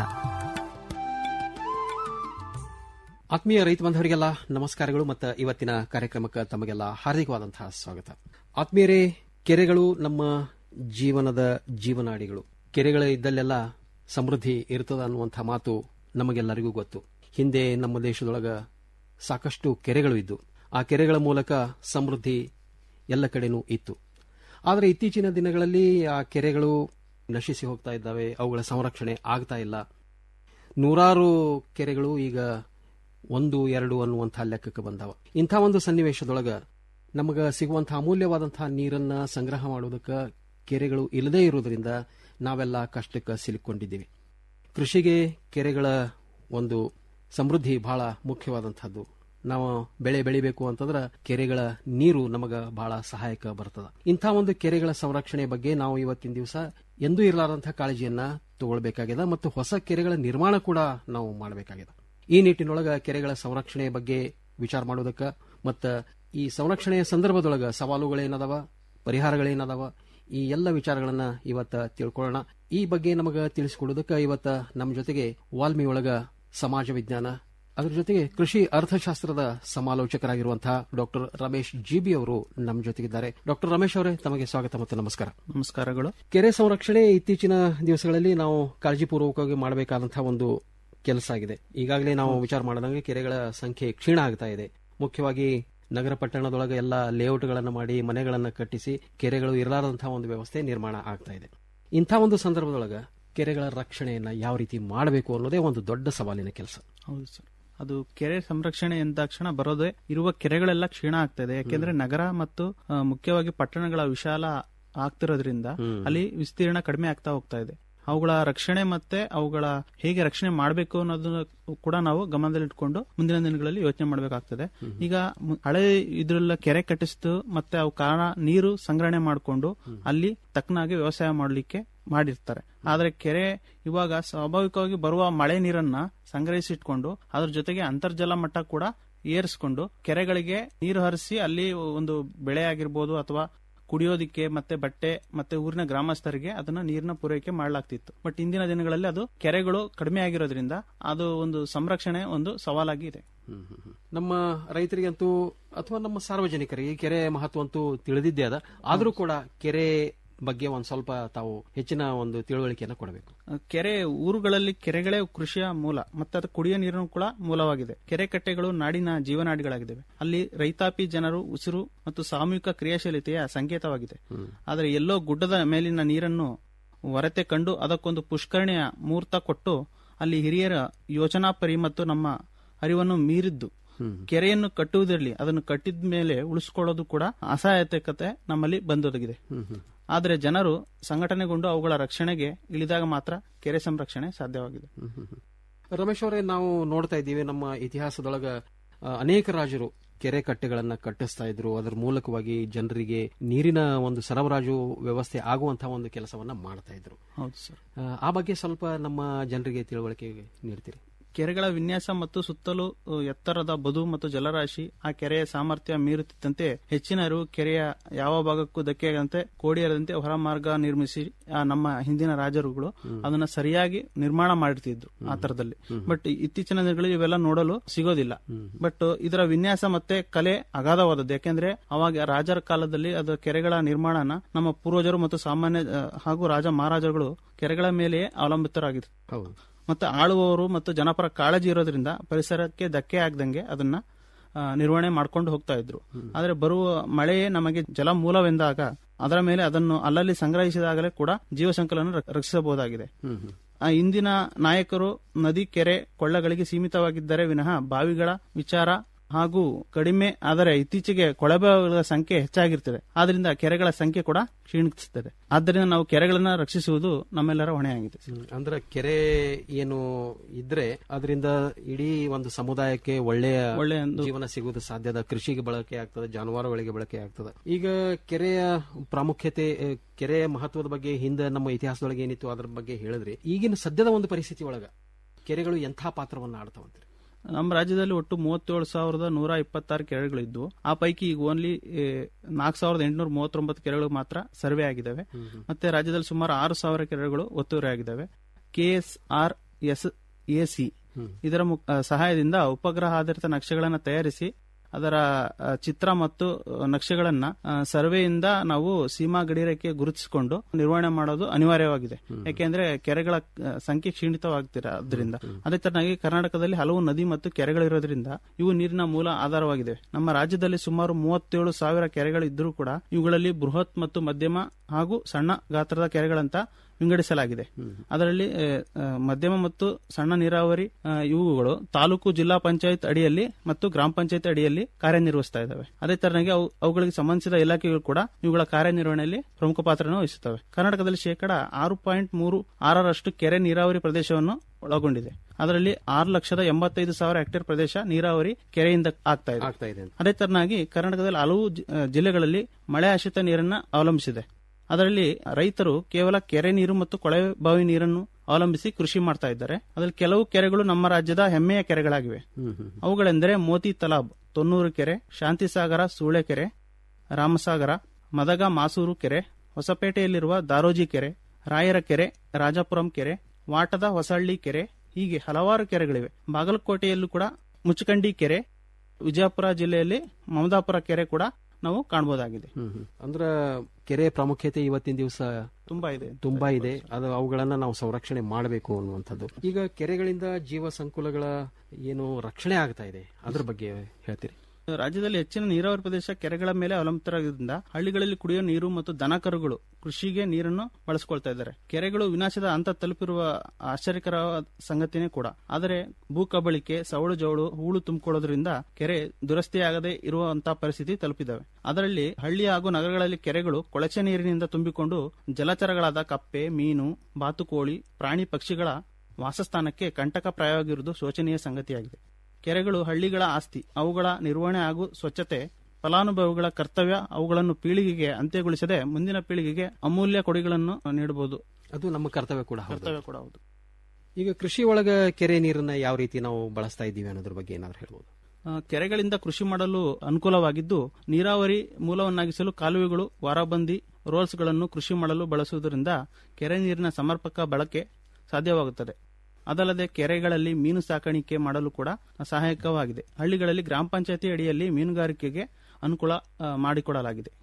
ಆತ್ಮೀಯ ರೈತ ಬಾಂಧವರಿಗೆಲ್ಲ ನಮಸ್ಕಾರಗಳು ಮತ್ತು ಇವತ್ತಿನ ಕಾರ್ಯಕ್ರಮಕ್ಕೆ ತಮಗೆಲ್ಲ ಹಾರ್ದಿಕವಾದಂತಹ ಸ್ವಾಗತ ಆತ್ಮೀಯರೇ ಕೆರೆಗಳು ನಮ್ಮ ಜೀವನದ ಜೀವನಾಡಿಗಳು ಕೆರೆಗಳು ಇದ್ದಲ್ಲೆಲ್ಲ ಸಮೃದ್ಧಿ ಇರ್ತದ ಅನ್ನುವಂಥ ಮಾತು ನಮಗೆಲ್ಲರಿಗೂ ಗೊತ್ತು ಹಿಂದೆ ನಮ್ಮ ದೇಶದೊಳಗ ಸಾಕಷ್ಟು ಕೆರೆಗಳು ಇದ್ದು ಆ ಕೆರೆಗಳ ಮೂಲಕ ಸಮೃದ್ಧಿ ಎಲ್ಲ ಕಡೆನೂ ಇತ್ತು ಆದರೆ ಇತ್ತೀಚಿನ ದಿನಗಳಲ್ಲಿ ಆ ಕೆರೆಗಳು ನಶಿಸಿ ಹೋಗ್ತಾ ಇದ್ದಾವೆ ಅವುಗಳ ಸಂರಕ್ಷಣೆ ಆಗ್ತಾ ಇಲ್ಲ ನೂರಾರು ಕೆರೆಗಳು ಈಗ ಒಂದು ಎರಡು ಅನ್ನುವಂತಹ ಲೆಕ್ಕಕ್ಕೆ ಬಂದವ ಇಂಥ ಒಂದು ಸನ್ನಿವೇಶದೊಳಗ ನಮಗ ಸಿಗುವಂತಹ ಅಮೂಲ್ಯವಾದಂತಹ ನೀರನ್ನ ಸಂಗ್ರಹ ಮಾಡುವುದಕ್ಕೆ ಕೆರೆಗಳು ಇಲ್ಲದೇ ಇರುವುದರಿಂದ ನಾವೆಲ್ಲ ಕಷ್ಟಕ್ಕೆ ಸಿಲುಕೊಂಡಿದ್ದೀವಿ ಕೃಷಿಗೆ ಕೆರೆಗಳ ಒಂದು ಸಮೃದ್ಧಿ ಬಹಳ ಮುಖ್ಯವಾದಂತಹದ್ದು ನಾವು ಬೆಳೆ ಬೆಳಿಬೇಕು ಅಂತಂದ್ರೆ ಕೆರೆಗಳ ನೀರು ನಮಗ ಬಹಳ ಸಹಾಯಕ ಬರ್ತದ ಇಂಥ ಒಂದು ಕೆರೆಗಳ ಸಂರಕ್ಷಣೆ ಬಗ್ಗೆ ನಾವು ಇವತ್ತಿನ ದಿವಸ ಎಂದೂ ಇರಲಾರಂತಹ ಕಾಳಜಿಯನ್ನ ತಗೊಳ್ಬೇಕಾಗಿದೆ ಮತ್ತು ಹೊಸ ಕೆರೆಗಳ ನಿರ್ಮಾಣ ಕೂಡ ನಾವು ಮಾಡಬೇಕಾಗಿದೆ ಈ ನಿಟ್ಟಿನೊಳಗ ಕೆರೆಗಳ ಸಂರಕ್ಷಣೆ ಬಗ್ಗೆ ವಿಚಾರ ಮಾಡೋದಕ್ಕ ಮತ್ತ ಈ ಸಂರಕ್ಷಣೆಯ ಸಂದರ್ಭದೊಳಗ ಸವಾಲುಗಳೇನದವ ಪರಿಹಾರಗಳೇನದವ ಈ ಎಲ್ಲ ವಿಚಾರಗಳನ್ನ ಇವತ್ತ ತಿಳ್ಕೊಳ್ಳೋಣ ಈ ಬಗ್ಗೆ ನಮಗ ತಿಳಿಸಿಕೊಡೋದಕ್ಕ ಇವತ್ತ ನಮ್ಮ ಜೊತೆಗೆ ವಾಲ್ಮಿ ಒಳಗ ಸಮಾಜ ವಿಜ್ಞಾನ ಅದರ ಜೊತೆಗೆ ಕೃಷಿ ಅರ್ಥಶಾಸ್ತ್ರದ ಸಮಾಲೋಚಕರಾಗಿರುವಂತಹ ಡಾಕ್ಟರ್ ರಮೇಶ್ ಜಿಬಿ ಅವರು ನಮ್ಮ ಜೊತೆಗಿದ್ದಾರೆ ಡಾಕ್ಟರ್ ರಮೇಶ್ ಅವರೇ ತಮಗೆ ಸ್ವಾಗತ ಮತ್ತು ನಮಸ್ಕಾರ ನಮಸ್ಕಾರಗಳು ಕೆರೆ ಸಂರಕ್ಷಣೆ ಇತ್ತೀಚಿನ ದಿವಸಗಳಲ್ಲಿ ನಾವು ಕಾಳಜಿಪೂರ್ವಕವಾಗಿ ಮಾಡಬೇಕಾದಂತಹ ಒಂದು ಕೆಲಸ ಆಗಿದೆ ಈಗಾಗಲೇ ನಾವು ವಿಚಾರ ಮಾಡಿದಂಗೆ ಕೆರೆಗಳ ಸಂಖ್ಯೆ ಕ್ಷೀಣ ಆಗ್ತಾ ಇದೆ ಮುಖ್ಯವಾಗಿ ನಗರ ಪಟ್ಟಣದೊಳಗೆ ಎಲ್ಲ ಲೇಔಟ್ಗಳನ್ನು ಮಾಡಿ ಮನೆಗಳನ್ನು ಕಟ್ಟಿಸಿ ಕೆರೆಗಳು ಇರಲಾರದಂತಹ ಒಂದು ವ್ಯವಸ್ಥೆ ನಿರ್ಮಾಣ ಆಗ್ತಾ ಇದೆ ಇಂಥ ಒಂದು ಸಂದರ್ಭದೊಳಗ ಕೆರೆಗಳ ರಕ್ಷಣೆಯನ್ನ ಯಾವ ರೀತಿ ಮಾಡಬೇಕು ಅನ್ನೋದೇ ಒಂದು ದೊಡ್ಡ ಸವಾಲಿನ ಕೆಲಸ ಹೌದು ಸರ್ ಅದು ಕೆರೆ ಸಂರಕ್ಷಣೆ ಎಂದ ತಕ್ಷಣ ಬರೋದೇ ಇರುವ ಕೆರೆಗಳೆಲ್ಲ ಕ್ಷೀಣ ಆಗ್ತಾ ಇದೆ ಯಾಕೆಂದ್ರೆ ನಗರ ಮತ್ತು ಆ, ಮುಖ್ಯವಾಗಿ ಪಟ್ಟಣಗಳ ವಿಶಾಲ ಆಗ್ತಿರೋದ್ರಿಂದ ಅಲ್ಲಿ ವಿಸ್ತೀರ್ಣ ಕಡಿಮೆ ಆಗ್ತಾ ಹೋಗ್ತಾ ಇದೆ ಅವುಗಳ ರಕ್ಷಣೆ ಮತ್ತೆ ಅವುಗಳ ಹೇಗೆ ರಕ್ಷಣೆ ಮಾಡಬೇಕು ಅನ್ನೋದನ್ನ ಕೂಡ ನಾವು ಗಮನದಲ್ಲಿಟ್ಕೊಂಡು ಮುಂದಿನ ದಿನಗಳಲ್ಲಿ ಯೋಚನೆ ಮಾಡಬೇಕಾಗ್ತದೆ ಈಗ ಮು- ಹಳೆ ಇದ್ರೆಲ್ಲ ಕೆರೆ ಕಟ್ಟಿಸಿತು ಮತ್ತೆ ಅವು ಕಾರಣ ನೀರು ಸಂಗ್ರಹಣೆ ಮಾಡಿಕೊಂಡು ಅಲ್ಲಿ ತಕ್ಕನಾಗಿ ವ್ಯವಸಾಯ ಮಾಡಲಿಕ್ಕೆ ಮಾಡಿರ್ತಾರೆ ಆದ್ರೆ ಕೆರೆ ಇವಾಗ ಸ್ವಾಭಾವಿಕವಾಗಿ ಬರುವ ಮಳೆ ನೀರನ್ನ ಸಂಗ್ರಹಿಸಿಟ್ಕೊಂಡು ಅದ್ರ ಜೊತೆಗೆ ಅಂತರ್ಜಲ ಮಟ್ಟ ಕೂಡ ಏರಿಸಿಕೊಂಡು ಕೆರೆಗಳಿಗೆ ನೀರು ಹರಿಸಿ ಅಲ್ಲಿ ಒಂದು ಬೆಳೆ ಆಗಿರ್ಬೋದು ಅಥವಾ ಕುಡಿಯೋದಿಕ್ಕೆ ಮತ್ತೆ ಬಟ್ಟೆ ಮತ್ತೆ ಊರಿನ ಗ್ರಾಮಸ್ಥರಿಗೆ ಅದನ್ನ ನೀರಿನ ಪೂರೈಕೆ ಮಾಡಲಾಗ್ತಿತ್ತು ಬಟ್ ಇಂದಿನ ದಿನಗಳಲ್ಲಿ ಅದು ಕೆರೆಗಳು ಕಡಿಮೆ ಆಗಿರೋದ್ರಿಂದ ಅದು ಒಂದು ಸಂರಕ್ಷಣೆ ಒಂದು ಸವಾಲಾಗಿ ಇದೆ ನಮ್ಮ ರೈತರಿಗಂತೂ ಅಥವಾ ನಮ್ಮ ಸಾರ್ವಜನಿಕರಿಗೆ ಈ ಕೆರೆ ಮಹತ್ವ ಅಂತೂ ತಿಳಿದಿದ್ದೇ ಅದ ಆದರೂ ಕೂಡ ಕೆರೆ ಬಗ್ಗೆ ಒಂದ್ ಸ್ವಲ್ಪ ತಾವು ಹೆಚ್ಚಿನ ಒಂದು ತಿಳುವಳಿಕೆಯನ್ನು ಕೊಡಬೇಕು ಕೆರೆ ಊರುಗಳಲ್ಲಿ ಕೆರೆಗಳೇ ಕೃಷಿಯ ಮೂಲ ಮತ್ತೆ ಅದು ಕುಡಿಯೋ ನೀರಿನ ಕೂಡ ಮೂಲವಾಗಿದೆ ಕೆರೆ ಕಟ್ಟೆಗಳು ನಾಡಿನ ಜೀವನಾಡಿಗಳಾಗಿದ್ದಾವೆ ಅಲ್ಲಿ ರೈತಾಪಿ ಜನರು ಉಸಿರು ಮತ್ತು ಸಾಮೂಹಿಕ ಕ್ರಿಯಾಶೀಲತೆಯ ಸಂಕೇತವಾಗಿದೆ ಆದರೆ ಎಲ್ಲೋ ಗುಡ್ಡದ ಮೇಲಿನ ನೀರನ್ನು ಹೊರತೆ ಕಂಡು ಅದಕ್ಕೊಂದು ಪುಷ್ಕರಣಿಯ ಮುಹೂರ್ತ ಕೊಟ್ಟು ಅಲ್ಲಿ ಹಿರಿಯರ ಯೋಚನಾ ಪರಿ ಮತ್ತು ನಮ್ಮ ಅರಿವನ್ನು ಮೀರಿದ್ದು ಕೆರೆಯನ್ನು ಕಟ್ಟುವುದಿರಲಿ ಅದನ್ನು ಕಟ್ಟಿದ ಮೇಲೆ ಉಳಿಸ್ಕೊಳ್ಳೋದು ಕೂಡ ಅಸಹಾಯಕತೆ ನಮ್ಮಲ್ಲಿ ಬಂದೊದಗಿದೆ ಆದರೆ ಜನರು ಸಂಘಟನೆಗೊಂಡು ಅವುಗಳ ರಕ್ಷಣೆಗೆ ಇಳಿದಾಗ ಮಾತ್ರ ಕೆರೆ ಸಂರಕ್ಷಣೆ ಸಾಧ್ಯವಾಗಿದೆ ರಮೇಶ್ ಅವರೇ ನಾವು ನೋಡ್ತಾ ಇದ್ದೀವಿ ನಮ್ಮ ಇತಿಹಾಸದೊಳಗ ಆ, ಅನೇಕ ರಾಜರು ಕೆರೆ ಕಟ್ಟೆಗಳನ್ನ ಕಟ್ಟಿಸ್ತಾ ಇದ್ರು ಅದರ ಮೂಲಕವಾಗಿ ಜನರಿಗೆ ನೀರಿನ ಒಂದು ಸರಬರಾಜು ವ್ಯವಸ್ಥೆ ಆಗುವಂತಹ ಒಂದು ಕೆಲಸವನ್ನ ಮಾಡ್ತಾ ಇದ್ರು ಹೌದು ಸರ್ ಆ, ಆ ಬಗ್ಗೆ ಸ್ವಲ್ಪ ನಮ್ಮ ಜನರಿಗೆ ತಿಳುವಳಿಕೆ ನೀಡ್ತೀರಿ ಕೆರೆಗಳ ವಿನ್ಯಾಸ ಮತ್ತು ಸುತ್ತಲೂ ಅ, ಎತ್ತರದ ಬದು ಮತ್ತು ಜಲರಾಶಿ ಆ ಕೆರೆಯ ಸಾಮರ್ಥ್ಯ ಮೀರುತ್ತಿದ್ದಂತೆ ಹೆಚ್ಚಿನ ಅರಿವು ಕೆರೆಯ ಯಾವ ಭಾಗಕ್ಕೂ ಧಕ್ಕೆಯಾಗದಂತೆ ಕೋಡಿಯರದಂತೆ ಹೊರಮಾರ್ಗ ನಿರ್ಮಿಸಿ ಆ ನಮ್ಮ ಹಿಂದಿನ ರಾಜರುಗಳು ಅದನ್ನ ಸರಿಯಾಗಿ ನಿರ್ಮಾಣ ಮಾಡಿರ್ತಿದ್ರು ಆ ತರದಲ್ಲಿ ಬಟ್ ಇತ್ತೀಚಿನ ದಿನಗಳಲ್ಲಿ ಇವೆಲ್ಲ ನೋಡಲು ಸಿಗೋದಿಲ್ಲ ಬಟ್ ಇದರ ವಿನ್ಯಾಸ ಮತ್ತೆ ಕಲೆ ಅಗಾಧವಾದದ್ದು ಯಾಕೆಂದ್ರೆ ಅವಾಗ ರಾಜರ ಕಾಲದಲ್ಲಿ ಅದು ಕೆರೆಗಳ ನಿರ್ಮಾಣನ ನಮ್ಮ ಪೂರ್ವಜರು ಮತ್ತು ಸಾಮಾನ್ಯ ಅ, ಹಾಗೂ ರಾಜ ಮಹಾರಾಜರುಗಳು ಕೆರೆಗಳ ಮೇಲೆಯೇ ಅವಲಂಬಿತರಾಗಿದ್ರು ಹೌದು ಮತ್ತೆ ಆಳುವವರು ಮತ್ತು ಜನಪರ ಕಾಳಜಿ ಇರೋದ್ರಿಂದ ಪರಿಸರಕ್ಕೆ ಧಕ್ಕೆ ಆಗದಂಗೆ ಅದನ್ನ ಆ, ನಿರ್ವಹಣೆ ಮಾಡ್ಕೊಂಡು ಹೋಗ್ತಾ ಇದ್ರು ಆದ್ರೆ ಬರುವ ಮಳೆಯೇ ನಮಗೆ ಜಲ ಮೂಲವೆಂದಾಗ ಅದರ ಮೇಲೆ ಅದನ್ನು ಅಲ್ಲಲ್ಲಿ ಸಂಗ್ರಹಿಸಿದಾಗಲೇ ಕೂಡ ಜೀವ ಸಂಕಲನ ರಕ್ಷಿಸಬಹುದಾಗಿದೆ ಆ ಇಂದಿನ ನಾಯಕರು ನದಿ ಕೆರೆ ಕೊಳ್ಳಗಳಿಗೆ ಸೀಮಿತವಾಗಿದ್ದರೆ ವಿನಃ ಬಾವಿಗಳ ವಿಚಾರ ಹಾಗೂ ಕಡಿಮೆ ಆದರೆ ಇತ್ತೀಚೆಗೆ ಕೊಳವೆಗಳ ಸಂಖ್ಯೆ ಹೆಚ್ಚಾಗಿರ್ತದೆ ಆದ್ರಿಂದ ಕೆರೆಗಳ ಸಂಖ್ಯೆ ಕೂಡ ಕ್ಷೀಣಿಸುತ್ತದೆ ಆದ್ದರಿಂದ ನಾವು ಕೆರೆಗಳನ್ನ ರಕ್ಷಿಸುವುದು ನಮ್ಮೆಲ್ಲರ ಹೊಣೆಯಾಗಿದೆ ಅಂದ್ರೆ ಕೆರೆ ಏನು ಇದ್ರೆ ಅದರಿಂದ ಇಡೀ ಒಂದು ಸಮುದಾಯಕ್ಕೆ ಒಳ್ಳೆಯ ಒಳ್ಳೆಯ ಒಂದು- ಜೀವನ ಸಿಗುವುದು ಸಾಧ್ಯದ ಕೃಷಿಗೆ ಬಳಕೆ ಆಗ್ತದೆ ಜಾನುವಾರುಗಳಿಗೆ ಬಳಕೆ ಆಗ್ತದೆ ಈಗ ಕೆರೆಯ ಪ್ರಾಮುಖ್ಯತೆ ಆ, ಕೆರೆಯ ಮಹತ್ವದ ಬಗ್ಗೆ ಹಿಂದೆ ನಮ್ಮ ಇತಿಹಾಸದೊಳಗೆ ಏನಿತ್ತು ಅದ್ರ ಬಗ್ಗೆ ಹೇಳಿದ್ರಿ ಈಗಿನ ಸದ್ಯದ ಒಂದು ಪರಿಸ್ಥಿತಿ ಒಳಗ ಕೆರೆಗಳು ಎಂಥ ಪಾತ್ರವನ್ನ ಆಡ್ತಾವಂತ್ರಿ ನಮ್ಮ ರಾಜ್ಯದಲ್ಲಿ ಒಟ್ಟು ಮೂವತ್ತೇಳು ಸಾವಿರದ ನೂರ ಇಪ್ಪತ್ತಾರು ಕೆರೆಗಳಿದ್ವು ಆ ಪೈಕಿ ಈಗ ಓನ್ಲಿ ನಾಲ್ಕು ಸಾವಿರದ ಎಂಟುನೂರ ಮೂವತ್ತೊಂಬತ್ತು ಕೆರೆಗಳು ಮಾತ್ರ ಸರ್ವೆ ಆಗಿದ್ದಾವೆ ಮತ್ತೆ ರಾಜ್ಯದಲ್ಲಿ ಸುಮಾರು ಆರು ಸಾವಿರ ಕೆರೆಗಳು ಒತ್ತುವರಿ ಆಗಿದ್ದಾವೆ ಕೆಎಸ್ಆರ್ ಎಸ್ ಎಸಿ ಇದರ ಮುಖ- ಆ, ಸಹಾಯದಿಂದ ಉಪಗ್ರಹ ಆಧಾರಿತ ನಕ್ಷೆಗಳನ್ನು ತಯಾರಿಸಿ ಅದರ ಆ, ಚಿತ್ರ ಮತ್ತು ಆ, ನಕ್ಷೆಗಳನ್ನ ಆ, ಸರ್ವೆಯಿಂದ ನಾವು ಸೀಮಾ ಗಡಿರೇಖೆ ಗುರುತಿಸಿಕೊಂಡು ನಿರ್ವಹಣೆ ಮಾಡೋದು ಅನಿವಾರ್ಯವಾಗಿದೆ ಯಾಕೆಂದ್ರೆ ಕೆರೆಗಳ ಆ, ಸಂಖ್ಯೆ ಕ್ಷೀಣಿತವಾಗ್ತಿರ ಅದರಿಂದ ಅದೇ ತರನಾಗಿ ಕರ್ನಾಟಕದಲ್ಲಿ ಹಲವು ನದಿ ಮತ್ತು ಕೆರೆಗಳಿರೋದ್ರಿಂದ ಇವು ನೀರಿನ ಮೂಲ ಆಧಾರವಾಗಿದೆ ನಮ್ಮ ರಾಜ್ಯದಲ್ಲಿ ಸುಮಾರು ಮೂವತ್ತೇಳು ಸಾವಿರ ಕೆರೆಗಳು ಇದ್ದರೂ ಕೂಡ ಇವುಗಳಲ್ಲಿ ಬೃಹತ್ ಮತ್ತು ಮಧ್ಯಮ ಹಾಗೂ ಸಣ್ಣ ಗಾತ್ರದ ಕೆರೆಗಳಂತ ವಿಂಗಡಿಸಲಾಗಿದೆ ಅದರಲ್ಲಿ ಆ, ಆ, ಮಧ್ಯಮ ಮತ್ತು ಸಣ್ಣ ನೀರಾವರಿ ಆ, ಇವುಗಳು ತಾಲೂಕು ಜಿಲ್ಲಾ ಪಂಚಾಯತ್ ಅಡಿಯಲ್ಲಿ ಮತ್ತು ಗ್ರಾಮ ಪಂಚಾಯತ್ ಅಡಿಯಲ್ಲಿ ಕಾರ್ಯನಿರ್ವಹಿಸ್ತಾ ಇದ್ದಾವೆ ಅದೇ ತರನಾಗಿ ಅವು ಅವುಗಳಿಗೆ ಸಂಬಂಧಿಸಿದ ಇಲಾಖೆಗಳು ಕೂಡ ಇವುಗಳ ಕಾರ್ಯನಿರ್ವಹಣೆಯಲ್ಲಿ ಪ್ರಮುಖ ಪಾತ್ರವನ್ನು ವಹಿಸುತ್ತವೆ ಕರ್ನಾಟಕದಲ್ಲಿ ಶೇಕಡ ಆರು ಪಾಯಿಂಟ್ ಮೂರು ಆರರಷ್ಟು ಕೆರೆ ನೀರಾವರಿ ಪ್ರದೇಶವನ್ನು ಒಳಗೊಂಡಿದೆ ಅದರಲ್ಲಿ ಆರು ಲಕ್ಷದ ಎಂಬತ್ತೈದು ಸಾವಿರ ಹೆಕ್ಟೇರ್ ಪ್ರದೇಶ ನೀರಾವರಿ ಕೆರೆಯಿಂದ ಆಗ್ತಾ ಇದೆ ಆಗ್ತಾ ಇದೆ ಅದೇ ತರನಾಗಿ ಕರ್ನಾಟಕದಲ್ಲಿ ಹಲವು ಜಿ- ಆ, ಜಿಲ್ಲೆಗಳಲ್ಲಿ ಮಳೆ ಆಶ್ರಿತ ನೀರನ್ನ ಅವಲಂಬಿಸಿದೆ ಅದರಲ್ಲಿ ರೈತರು ಕೇವಲ ಕೆರೆ ನೀರು ಮತ್ತು ಕೊಳವೆ ಬಾವಿ ನೀರನ್ನು ಅವಲಂಬಿಸಿ ಕೃಷಿ ಮಾಡ್ತಾ ಇದ್ದಾರೆ ಅದರಲ್ಲಿ ಕೆಲವು ಕೆರೆಗಳು ನಮ್ಮ ರಾಜ್ಯದ ಹೆಮ್ಮೆಯ ಕೆರೆಗಳಾಗಿವೆ ಅವುಗಳೆಂದರೆ ಮೋತಿ ತಲಾಬ್ ತೊನ್ನೂರು ಕೆರೆ ಶಾಂತಿಸಾಗರ ಸೂಳೆಕೆರೆ ರಾಮಸಾಗರ ಮದಗ ಮಾಸೂರು ಕೆರೆ ಹೊಸಪೇಟೆಯಲ್ಲಿರುವ ದಾರೋಜಿ ಕೆರೆ ರಾಯರ ಕೆರೆ ರಾಜಾಪುರಂ ಕೆರೆ ವಾಟದ ಹೊಸಹಳ್ಳಿ ಕೆರೆ ಹೀಗೆ ಹಲವಾರು ಕೆರೆಗಳಿವೆ ಬಾಗಲಕೋಟೆಯಲ್ಲೂ ಕೂಡ ಮುಚ್ಚಕಂಡಿ ಕೆರೆ ವಿಜಯಪುರ ಜಿಲ್ಲೆಯಲ್ಲಿ ಮಮದಾಪುರ ಕೆರೆ ಕೂಡ ನಾವು ಕಾಣಬಹುದಾಗಿದೆ ಅಂದ್ರ ಕೆರೆ ಪ್ರಾಮುಖ್ಯತೆ ಇವತ್ತಿನ ದಿವಸ ತುಂಬಾ ಇದೆ ತುಂಬಾ ಇದೆ ಅದು ಅವುಗಳನ್ನ ನಾವು ಸಂರಕ್ಷಣೆ ಮಾಡಬೇಕು ಅನ್ನುವಂಥದ್ದು ಈಗ ಕೆರೆಗಳಿಂದ ಜೀವ ಸಂಕುಲಗಳ ಏನು ರಕ್ಷಣೆ ಆಗ್ತಾ ಇದೆ ಅದ್ರ ಬಗ್ಗೆ ಹೇಳ್ತೀರಿ ರಾಜ್ಯದಲ್ಲಿ ಹೆಚ್ಚಿನ ನೀರಾವರಿ ಪ್ರದೇಶ ಕೆರೆಗಳ ಮೇಲೆ ಅವಲಂಬಿತರಾಗಿದ್ದರಿಂದ ಹಳ್ಳಿಗಳಲ್ಲಿ ಕುಡಿಯುವ ನೀರು ಮತ್ತು ದನ ಕರುಗಳು ಕೃಷಿಗೆ ನೀರನ್ನು ಬಳಸಿಕೊಳ್ತಾ ಇದ್ದಾರೆ ಕೆರೆಗಳು ವಿನಾಶದ ಹಂತ ತಲುಪಿರುವ ಆಶ್ಚರ್ಯಕರ ಸಂಗತಿನೇ ಕೂಡ ಆದರೆ ಭೂ ಕಬಳಿಕೆ ಸವಳು ಜವಳು ಹೂಳು ತುಂಬಿಕೊಳ್ಳೋದ್ರಿಂದ ಕೆರೆ ದುರಸ್ತಿಯಾಗದೆ ಇರುವಂತಹ ಪರಿಸ್ಥಿತಿ ತಲುಪಿದ್ದಾವೆ ಅದರಲ್ಲಿ ಹಳ್ಳಿ ಹಾಗೂ ನಗರಗಳಲ್ಲಿ ಕೆರೆಗಳು ಕೊಳಚೆ ನೀರಿನಿಂದ ತುಂಬಿಕೊಂಡು ಜಲಚರಗಳಾದ ಕಪ್ಪೆ ಮೀನು ಬಾತುಕೋಳಿ ಪ್ರಾಣಿ ಪಕ್ಷಿಗಳ ವಾಸಸ್ಥಾನಕ್ಕೆ ಕಂಟಕಪ್ರಾಯವಾಗಿರುವುದು ಶೋಚನೀಯ ಸಂಗತಿಯಾಗಿದೆ ಕೆರೆಗಳು ಹಳ್ಳಿಗಳ ಆಸ್ತಿ ಅವುಗಳ ನಿರ್ವಹಣೆ ಹಾಗೂ ಸ್ವಚ್ಛತೆ ಫಲಾನುಭವಿಗಳ ಕರ್ತವ್ಯ ಅವುಗಳನ್ನು ಪೀಳಿಗೆಗೆ ಅಂತ್ಯಗೊಳಿಸದೆ ಮುಂದಿನ ಪೀಳಿಗೆಗೆ ಅಮೂಲ್ಯ ಕೊಡುಗೆಗಳನ್ನು ನೀಡಬಹುದು ಅದು ನಮ್ಮ ಕರ್ತವ್ಯ ಕೂಡ ಹೌದು. ಕರ್ತವ್ಯ ಕೂಡ ಹೌದು ಈಗ ಕೃಷಿ ಒಳಗ ಕೆರೆ ನೀರನ್ನ ಯಾವ ರೀತಿ ನಾವು ಬಳಸ್ತಾ ಇದ್ದೀವಿ ಅನ್ನೋದ್ರ ಬಗ್ಗೆ ಏನಾದ್ರು ಹೇಳ್ಬೋದು ಆ, ಕೆರೆಗಳಿಂದ ಕೃಷಿ ಮಾಡಲು ಅನುಕೂಲವಾಗಿದ್ದು ನೀರಾವರಿ ಮೂಲವನ್ನಾಗಿಸಲು ಕಾಲುವೆಗಳು ವಾರಬಂದಿ ರೋಲ್ಸ್ಗಳನ್ನು ಕೃಷಿ ಮಾಡಲು ಬಳಸುವುದರಿಂದ ಕೆರೆ ನೀರಿನ ಸಮರ್ಪಕ ಬಳಕೆ ಸಾಧ್ಯವಾಗುತ್ತದೆ ಅದಲ್ಲದೆ ಕೆರೆಗಳಲ್ಲಿ ಮೀನು ಸಾಕಾಣಿಕೆ ಮಾಡಲು ಕೂಡ ಸಹಾಯಕವಾಗಿದೆ ಹಳ್ಳಿಗಳಲ್ಲಿ ಗ್ರಾಮ ಪಂಚಾಯತಿ ಅಡಿಯಲ್ಲಿ ಮೀನುಗಾರಿಕೆಗೆ ಅನುಕೂಲ ಆ, ಮಾಡಿಕೊಡಲಾಗಿದೆ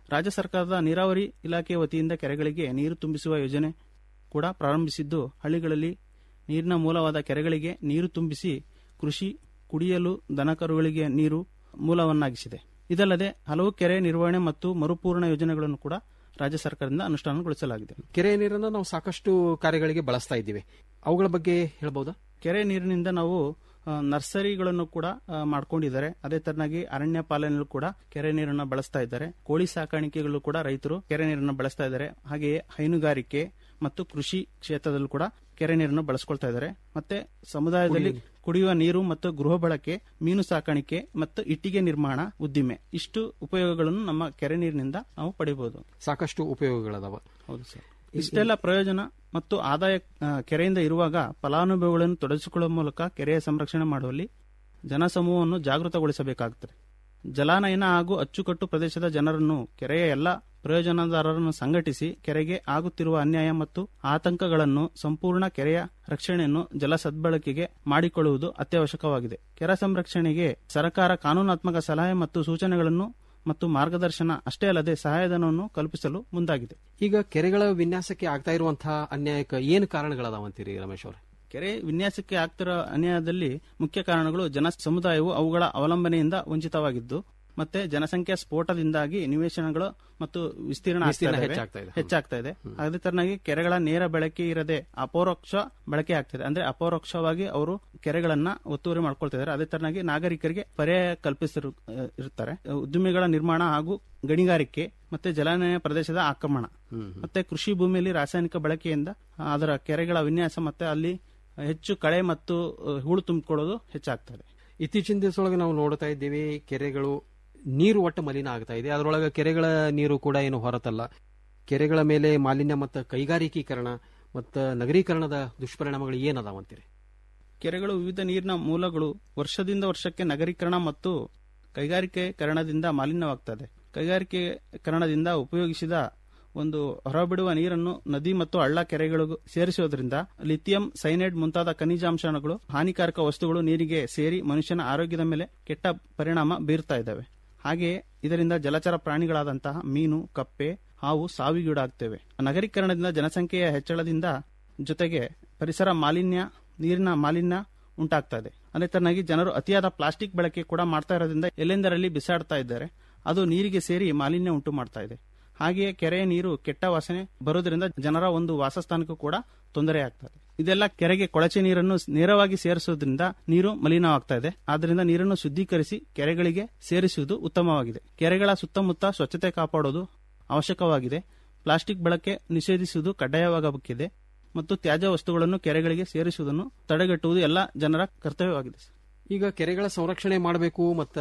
ರಾಜ್ಯ ಸರ್ಕಾರದ ನೀರಾವರಿ ಇಲಾಖೆ ವತಿಯಿಂದ ಕೆರೆಗಳಿಗೆ ನೀರು ತುಂಬಿಸುವ ಯೋಜನೆ ಕೂಡ ಪ್ರಾರಂಭಿಸಿದ್ದು ಹಳ್ಳಿಗಳಲ್ಲಿ ನೀರಿನ ಮೂಲವಾದ ಕೆರೆಗಳಿಗೆ ನೀರು ತುಂಬಿಸಿ ಕೃಷಿ ಕುಡಿಯಲು ದನಕರುಗಳಿಗೆ ನೀರು ಮೂಲವನ್ನಾಗಿಸಿದೆ ಇದಲ್ಲದೆ ಹಲವು ಕೆರೆ ನಿರ್ವಹಣೆ ಮತ್ತು ಮರುಪೂರ್ಣ ಯೋಜನೆಗಳನ್ನು ಕೂಡ ರಾಜ್ಯ ಸರ್ಕಾರದಿಂದ ಅನುಷ್ಠಾನಗೊಳಿಸಲಾಗಿದೆ ಕೆರೆ ನೀರನ್ನು ನಾವು ಸಾಕಷ್ಟು ಕಾರ್ಯಗಳಿಗೆ ಬಳಸ್ತಾ ಇದ್ದೀವಿ ಅವುಗಳ ಬಗ್ಗೆ ಹೇಳ್ಬೋದಾ ಕೆರೆ ನೀರಿನಿಂದ ನಾವು ಆ, ನರ್ಸರಿಗಳನ್ನು ಕೂಡ ಆ, ಮಾಡ್ಕೊಂಡಿದ್ದಾರೆ ಅದೇ ತರನಾಗಿ ಅರಣ್ಯ ಪಾಲನೆಯಲ್ಲೂ ಕೂಡ ಕೆರೆ ನೀರನ್ನು ಬಳಸ್ತಾ ಇದ್ದಾರೆ ಕೋಳಿ ಸಾಕಾಣಿಕೆಗಳು ಕೂಡ ರೈತರು ಕೆರೆ ನೀರನ್ನು ಬಳಸ್ತಾ ಇದ್ದಾರೆ ಹಾಗೆಯೇ ಹೈನುಗಾರಿಕೆ ಮತ್ತು ಕೃಷಿ ಕ್ಷೇತ್ರದಲ್ಲೂ ಕೂಡ ಕೆರೆ ನೀರನ್ನು ಬಳಸ್ಕೊಳ್ತಾ ಇದ್ದಾರೆ ಮತ್ತೆ ಸಮುದಾಯದಲ್ಲಿ ಕುಡಿಯುವ ನೀರು ಮತ್ತು ಗೃಹ ಬಳಕೆ ಮೀನು ಸಾಕಾಣಿಕೆ ಮತ್ತು ಇಟ್ಟಿಗೆ ನಿರ್ಮಾಣ ಉದ್ದಿಮೆ ಇಷ್ಟು ಉಪಯೋಗಗಳನ್ನು ನಮ್ಮ ಕೆರೆ ನೀರಿನಿಂದ ನಾವು ಪಡಿಬಹುದು ಸಾಕಷ್ಟು ಉಪಯೋಗಗಳದಾವ ಹೌದು ಸರ್ ಇಷ್ಟೆಲ್ಲ ಪ್ರಯೋಜನ ಮತ್ತು ಆದಾಯ ಆ, ಕೆರೆಯಿಂದ ಇರುವಾಗ ಫಲಾನುಭವಿಗಳನ್ನು ತೊಡಗಿಸಿಕೊಳ್ಳುವ ಮೂಲಕ ಕೆರೆಯ ಸಂರಕ್ಷಣೆ ಮಾಡುವಲ್ಲಿ ಜನಸಮೂಹವನ್ನು ಜಾಗೃತಗೊಳಿಸಬೇಕಾಗುತ್ತದೆ ಜಲಾನಯನ ಹಾಗೂ ಅಚ್ಚುಕಟ್ಟು ಪ್ರದೇಶದ ಜನರನ್ನು ಕೆರೆಯ ಎಲ್ಲ ಪ್ರಯೋಜನದಾರರನ್ನು ಸಂಘಟಿಸಿ ಕೆರೆಗೆ ಆಗುತ್ತಿರುವ ಅನ್ಯಾಯ ಮತ್ತು ಆತಂಕಗಳನ್ನು ಸಂಪೂರ್ಣ ಕೆರೆಯ ರಕ್ಷಣೆಯನ್ನು ಜಲ ಸದ್ಬಳಕೆಗೆ ಮಾಡಿಕೊಳ್ಳುವುದು ಅತ್ಯವಶ್ಯಕವಾಗಿದೆ ಕೆರೆ ಸಂರಕ್ಷಣೆಗೆ ಸರ್ಕಾರ ಕಾನೂನಾತ್ಮಕ ಸಲಹೆ ಮತ್ತು ಸೂಚನೆಗಳನ್ನು ಮತ್ತು ಮಾರ್ಗದರ್ಶನ ಅಷ್ಟೇ ಅಲ್ಲದೆ ಸಹಾಯಧನವನ್ನು ಕಲ್ಪಿಸಲು ಮುಂದಾಗಿದೆ ಈಗ ಕೆರೆಗಳ ವಿನ್ಯಾಸಕ್ಕೆ ಆಗ್ತಾ ಇರುವಂತಹ ಅನ್ಯಾಯಕ್ಕೆ ಏನು ಕಾರಣಗಳದಾವಂತೀರಿ ರಮೇಶ್ ಅವರೇ ಕೆರೆ ವಿನ್ಯಾಸಕ್ಕೆ ಆಗ್ತಿರೋ ಅನ್ಯಾಯದಲ್ಲಿ ಮುಖ್ಯ ಕಾರಣಗಳು ಜನ ಸಮುದಾಯವು ಅವುಗಳ ಅವಲಂಬನೆಯಿಂದ ವಂಚಿತವಾಗಿದ್ದು ಮತ್ತೆ ಜನಸಂಖ್ಯಾ ಸ್ಫೋಟದಿಂದಾಗಿ ನಿವೇಶನಗಳು ಮತ್ತು ವಿಸ್ತೀರ್ಣ ಆಗ್ತಾ ವಿಸ್ತೀರ್ಣ ಇದಾವೆ. ಹೆಚ್ಚಾಗ್ತಾ ಇದೆ. ಹೆಚ್ಚಾಗ್ತಾ ಇದೆ ಅದೇ ತರನಾಗಿ ಕೆರೆಗಳ ನೇರ ಬಳಕೆ ಇರದೆ ಅಪರೋಕ್ಷ ಬಳಕೆ ಆಗ್ತಿದೆ ಅಂದ್ರೆ ಅಪರೋಕ್ಷವಾಗಿ ಅವರು ಕೆರೆಗಳನ್ನ ಒತ್ತುವರಿ ಮಾಡ್ಕೊಳ್ತಾ ಇದ್ದಾರೆ ಅದೇ ತರನಾಗಿ ನಾಗರಿಕರಿಗೆ ಪರ್ಯಾಯ ಕಲ್ಪಿಸಿರು ಆ, ಇರ್ತಾರೆ ಉದ್ದಿಮೆಗಳ ನಿರ್ಮಾಣ ಹಾಗೂ ಗಣಿಗಾರಿಕೆ ಮತ್ತೆ ಜಲಾನಯ ಪ್ರದೇಶದ ಆಕ್ರಮಣ ಮತ್ತೆ ಕೃಷಿ ಭೂಮಿಯಲ್ಲಿ ರಾಸಾಯನಿಕ ಬಳಕೆಯಿಂದ ಅದರ ಕೆರೆಗಳ ವಿನ್ಯಾಸ ಮತ್ತೆ ಅಲ್ಲಿ ಹೆಚ್ಚು ಕಳೆ ಮತ್ತು ಆ, ಹೂಳು ತುಂಬಿಕೊಳ್ಳೋದು ಹೆಚ್ಚಾಗ್ತದೆ ಇತ್ತೀಚಿನ ದಿವಸದೊಳಗೆ ನಾವು ನೋಡ್ತಾ ಇದ್ದೀವಿ ಕೆರೆಗಳು ನೀರು ಒಟ್ಟು ಮಲಿನ ಆಗ್ತಾ ಇದೆ ಅದರೊಳಗೆ ಕೆರೆಗಳ ನೀರು ಕೂಡ ಏನು ಹೊರತಲ್ಲ ಕೆರೆಗಳ ಮೇಲೆ ಮಾಲಿನ್ಯ ಮತ್ತು ಕೈಗಾರಿಕೀಕರಣ ಮತ್ತು ನಗರೀಕರಣದ ದುಷ್ಪರಿಣಾಮಗಳು ಏನದಾವಂತೀರಿ ಕೆರೆಗಳು ವಿವಿಧ ನೀರಿನ ಮೂಲಗಳು ವರ್ಷದಿಂದ ವರ್ಷಕ್ಕೆ ನಗರೀಕರಣ ಮತ್ತು ಕೈಗಾರಿಕೀಕರಣದಿಂದ ಮಾಲಿನ್ಯವಾಗ್ತದೆ ಕೈಗಾರಿಕೀಕರಣದಿಂದ ಉಪಯೋಗಿಸಿದ ಒಂದು ಹೊರಬಿಡುವ ನೀರನ್ನು ನದಿ ಮತ್ತು ಹಳ್ಳ ಕೆರೆಗಳಿಗೂ ಸೇರಿಸುವುದರಿಂದ ಲಿಥಿಯಂ ಸೈನೈಡ್ ಮುಂತಾದ ಖನಿಜಾಂಶಗಳು ಹಾನಿಕಾರಕ ವಸ್ತುಗಳು ನೀರಿಗೆ ಸೇರಿ ಮನುಷ್ಯನ ಆರೋಗ್ಯದ ಮೇಲೆ ಕೆಟ್ಟ ಪರಿಣಾಮ ಬೀರ್ತಾ ಇದ್ದಾವೆ ಹಾಗೆಯೇ ಇದರಿಂದ ಜಲಚರ ಪ್ರಾಣಿಗಳಾದಂತಹ ಮೀನು ಕಪ್ಪೆ ಹಾವು ಸಾವಿಗೀಡಾಗ್ತವೆ ನಗರೀಕರಣದಿಂದ ಜನಸಂಖ್ಯೆಯ ಹೆಚ್ಚಳದಿಂದ ಜೊತೆಗೆ ಪರಿಸರ ಮಾಲಿನ್ಯ ನೀರಿನ ಮಾಲಿನ್ಯ ಉಂಟಾಗ್ತಾ ಇದೆ ಅದೇ ತರನಾಗಿ ಜನರು ಅತಿಯಾದ ಪ್ಲಾಸ್ಟಿಕ್ ಬಳಕೆ ಕೂಡ ಮಾಡ್ತಾ ಇರೋದ್ರಿಂದ ಎಲ್ಲೆಂದರಲ್ಲಿ ಬಿಸಾಡ್ತಾ ಇದ್ದಾರೆ ಅದು ನೀರಿಗೆ ಸೇರಿ ಮಾಲಿನ್ಯ ಉಂಟು ಮಾಡ್ತಾ ಇದೆ ಹಾಗೆಯೇ ಕೆರೆಯ ನೀರು ಕೆಟ್ಟ ವಾಸನೆ ಬರೋದ್ರಿಂದ ಜನರ ಒಂದು ವಾಸಸ್ಥಾನಕ್ಕೂ ಕೂಡ ತೊಂದರೆ ಆಗ್ತದೆ ಇದೆಲ್ಲ ಕೆರೆಗೆ ಕೊಳಚೆ ನೀರನ್ನು ನೇರವಾಗಿ ಸೇರಿಸುವುದರಿಂದ ನೀರು ಮಲಿನವಾಗ್ತಾ ಇದೆ ಆದ್ದರಿಂದ ನೀರನ್ನು ಶುದ್ಧೀಕರಿಸಿ ಕೆರೆಗಳಿಗೆ ಸೇರಿಸುವುದು ಉತ್ತಮವಾಗಿದೆ ಕೆರೆಗಳ ಸುತ್ತಮುತ್ತ ಸ್ವಚ್ಛತೆ ಕಾಪಾಡುವುದು ಅವಶ್ಯಕವಾಗಿದೆ ಪ್ಲಾಸ್ಟಿಕ್ ಬಳಕೆ ನಿಷೇಧಿಸುವುದು ಕಡ್ಡಾಯವಾಗಬೇಕಿದೆ ಮತ್ತು ತ್ಯಾಜ್ಯ ವಸ್ತುಗಳನ್ನು ಕೆರೆಗಳಿಗೆ ಸೇರಿಸುವುದನ್ನು ತಡೆಗಟ್ಟುವುದು ಎಲ್ಲ ಜನರ ಕರ್ತವ್ಯವಾಗಿದೆ ಸರ್. ಈಗ ಕೆರೆಗಳ ಸಂರಕ್ಷಣೆ ಮಾಡಬೇಕು ಮತ್ತು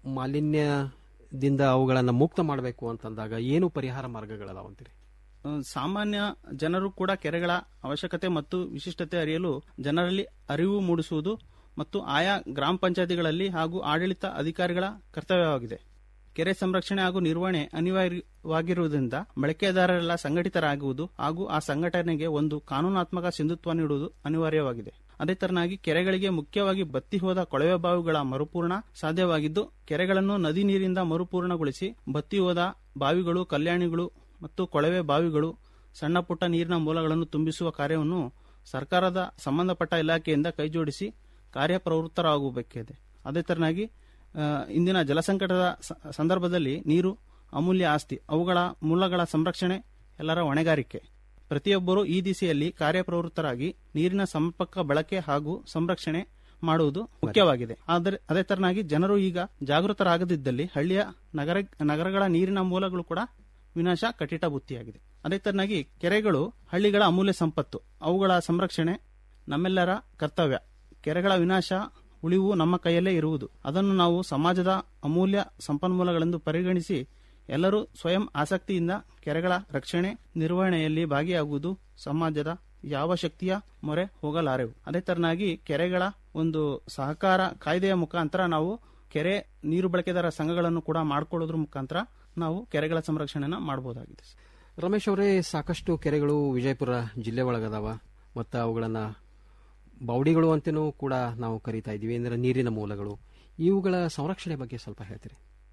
ಮಾಲಿನ್ಯದಿಂದ ಅವುಗಳನ್ನು ಮುಕ್ತ ಮಾಡಬೇಕು ಅಂತಂದಾಗ ಏನು ಪರಿಹಾರ ಮಾರ್ಗಗಳದಾವಂತೀರಿ ಆ, ಸಾಮಾನ್ಯ ಜನರು ಕೂಡ ಕೆರೆಗಳ ಅವಶ್ಯಕತೆ ಮತ್ತು ವಿಶಿಷ್ಟತೆ ಅರಿಯಲು ಜನರಲ್ಲಿ ಅರಿವು ಮೂಡಿಸುವುದು ಮತ್ತು ಆಯಾ ಗ್ರಾಮ ಪಂಚಾಯತಿಗಳಲ್ಲಿ ಹಾಗೂ ಆಡಳಿತ ಅಧಿಕಾರಿಗಳ ಕರ್ತವ್ಯವಾಗಿದೆ ಕೆರೆ ಸಂರಕ್ಷಣೆ ಹಾಗೂ ನಿರ್ವಹಣೆ ಅನಿವಾರ್ಯವಾಗಿರುವುದರಿಂದ ಬಳಕೆದಾರರೆಲ್ಲ ಸಂಘಟಿತರಾಗುವುದು ಹಾಗೂ ಆ ಸಂಘಟನೆಗೆ ಒಂದು ಕಾನೂನಾತ್ಮಕ ಸಿಂಧುತ್ವ ನೀಡುವುದು ಅನಿವಾರ್ಯವಾಗಿದೆ ಅದೇ ತರನಾಗಿ ಕೆರೆಗಳಿಗೆ ಮುಖ್ಯವಾಗಿ ಬತ್ತಿ ಹೋದ ಕೊಳವೆ ಬಾವಿಗಳ ಮರುಪೂರ್ಣ ಸಾಧ್ಯವಾಗಿದ್ದು ಕೆರೆಗಳನ್ನು ನದಿ ನೀರಿಂದ ಮರುಪೂರ್ಣಗೊಳಿಸಿ ಬತ್ತಿ ಹೋದ ಬಾವಿಗಳು ಕಲ್ಯಾಣಿಗಳು ಮತ್ತು ಕೊಳವೆ ಬಾವಿಗಳು ಸಣ್ಣ ಪುಟ್ಟ ನೀರಿನ ಮೂಲಗಳನ್ನು ತುಂಬಿಸುವ ಕಾರ್ಯವನ್ನು ಸರ್ಕಾರದ ಸಂಬಂಧಪಟ್ಟ ಇಲಾಖೆಯಿಂದ ಕೈಜೋಡಿಸಿ ಕಾರ್ಯಪ್ರವೃತ್ತರಾಗಬೇಕಿದೆ ಅದೇ ತರನಾಗಿ ಆ, ಇಂದಿನ ಜಲಸಂಕಟದ ಸ- ಸಂದರ್ಭದಲ್ಲಿ ನೀರು ಅಮೂಲ್ಯ ಆಸ್ತಿ ಅವುಗಳ ಮೂಲಗಳ ಸಂರಕ್ಷಣೆ ಎಲ್ಲರ ಹೊಣೆಗಾರಿಕೆ ಪ್ರತಿಯೊಬ್ಬರೂ ಈ ದಿಸೆಯಲ್ಲಿ ಕಾರ್ಯಪ್ರವೃತ್ತರಾಗಿ ನೀರಿನ ಸಮರ್ಪಕ ಬಳಕೆ ಹಾಗೂ ಸಂರಕ್ಷಣೆ ಮಾಡುವುದು ಮುಖ್ಯವಾಗಿದೆ ಆದರೆ ಅದೇ ತರನಾಗಿ ಜನರು ಈಗ ಜಾಗೃತರಾಗದಿದ್ದಲ್ಲಿ ಹಳ್ಳಿಯ ನಗರ ನಗರಗಳ ನೀರಿನ ಮೂಲಗಳು ಕೂಡ ವಿನಾಶ ಕಟ್ಟಿಟ ಬುತ್ತಿಯಾಗಿದೆ ಅದೇ ತರನಾಗಿ ಕೆರೆಗಳು ಹಳ್ಳಿಗಳ ಅಮೂಲ್ಯ ಸಂಪತ್ತು ಅವುಗಳ ಸಂರಕ್ಷಣೆ ನಮ್ಮೆಲ್ಲರ ಕರ್ತವ್ಯ ಕೆರೆಗಳ ವಿನಾಶ ಉಳಿವು ನಮ್ಮ ಕೈಯಲ್ಲೇ ಇರುವುದು ಅದನ್ನು ನಾವು ಸಮಾಜದ ಅಮೂಲ್ಯ ಸಂಪನ್ಮೂಲಗಳೆಂದು ಪರಿಗಣಿಸಿ ಎಲ್ಲರೂ ಸ್ವಯಂ ಆಸಕ್ತಿಯಿಂದ ಕೆರೆಗಳ ರಕ್ಷಣೆ ನಿರ್ವಹಣೆಯಲ್ಲಿ ಭಾಗಿಯಾಗುವುದು ಸಮಾಜದ ಯಾವ ಶಕ್ತಿಯ ಮೊರೆ ಹೋಗಲಾರೆವು ಅದೇ ತರನಾಗಿ ಕೆರೆಗಳ ಒಂದು ಸಹಕಾರ ಕಾಯ್ದೆಯ ಮುಖಾಂತರ ನಾವು ಕೆರೆ ನೀರು ಬಳಕೆದಾರ ಸಂಘಗಳನ್ನು ಕೂಡ ಮಾಡಿಕೊಳ್ಳೋದ್ರ ಮುಖಾಂತರ ನಾವು ಕೆರೆಗಳ ಸಂರಕ್ಷಣೆನ ಮಾಡಬಹುದಾಗಿದೆ ರಮೇಶ್ ಅವರೇ ಸಾಕಷ್ಟು ಕೆರೆಗಳು ವಿಜಯಪುರ ಜಿಲ್ಲೆ ಒಳಗದಾವ ಮತ್ತು ಅವುಗಳನ್ನು ಬಾವಡಿಗಳು ಅಂತಲೂ ಕೂಡ ನಾವು ಕರಿತಾ ಇದ್ದೀವಿ ಅಂದರೆ ನೀರಿನ ಮೂಲಗಳು ಇವುಗಳ ಸಂರಕ್ಷಣೆ ಬಗ್ಗೆ ಸ್ವಲ್ಪ ಹೇಳ್ತೀರಿ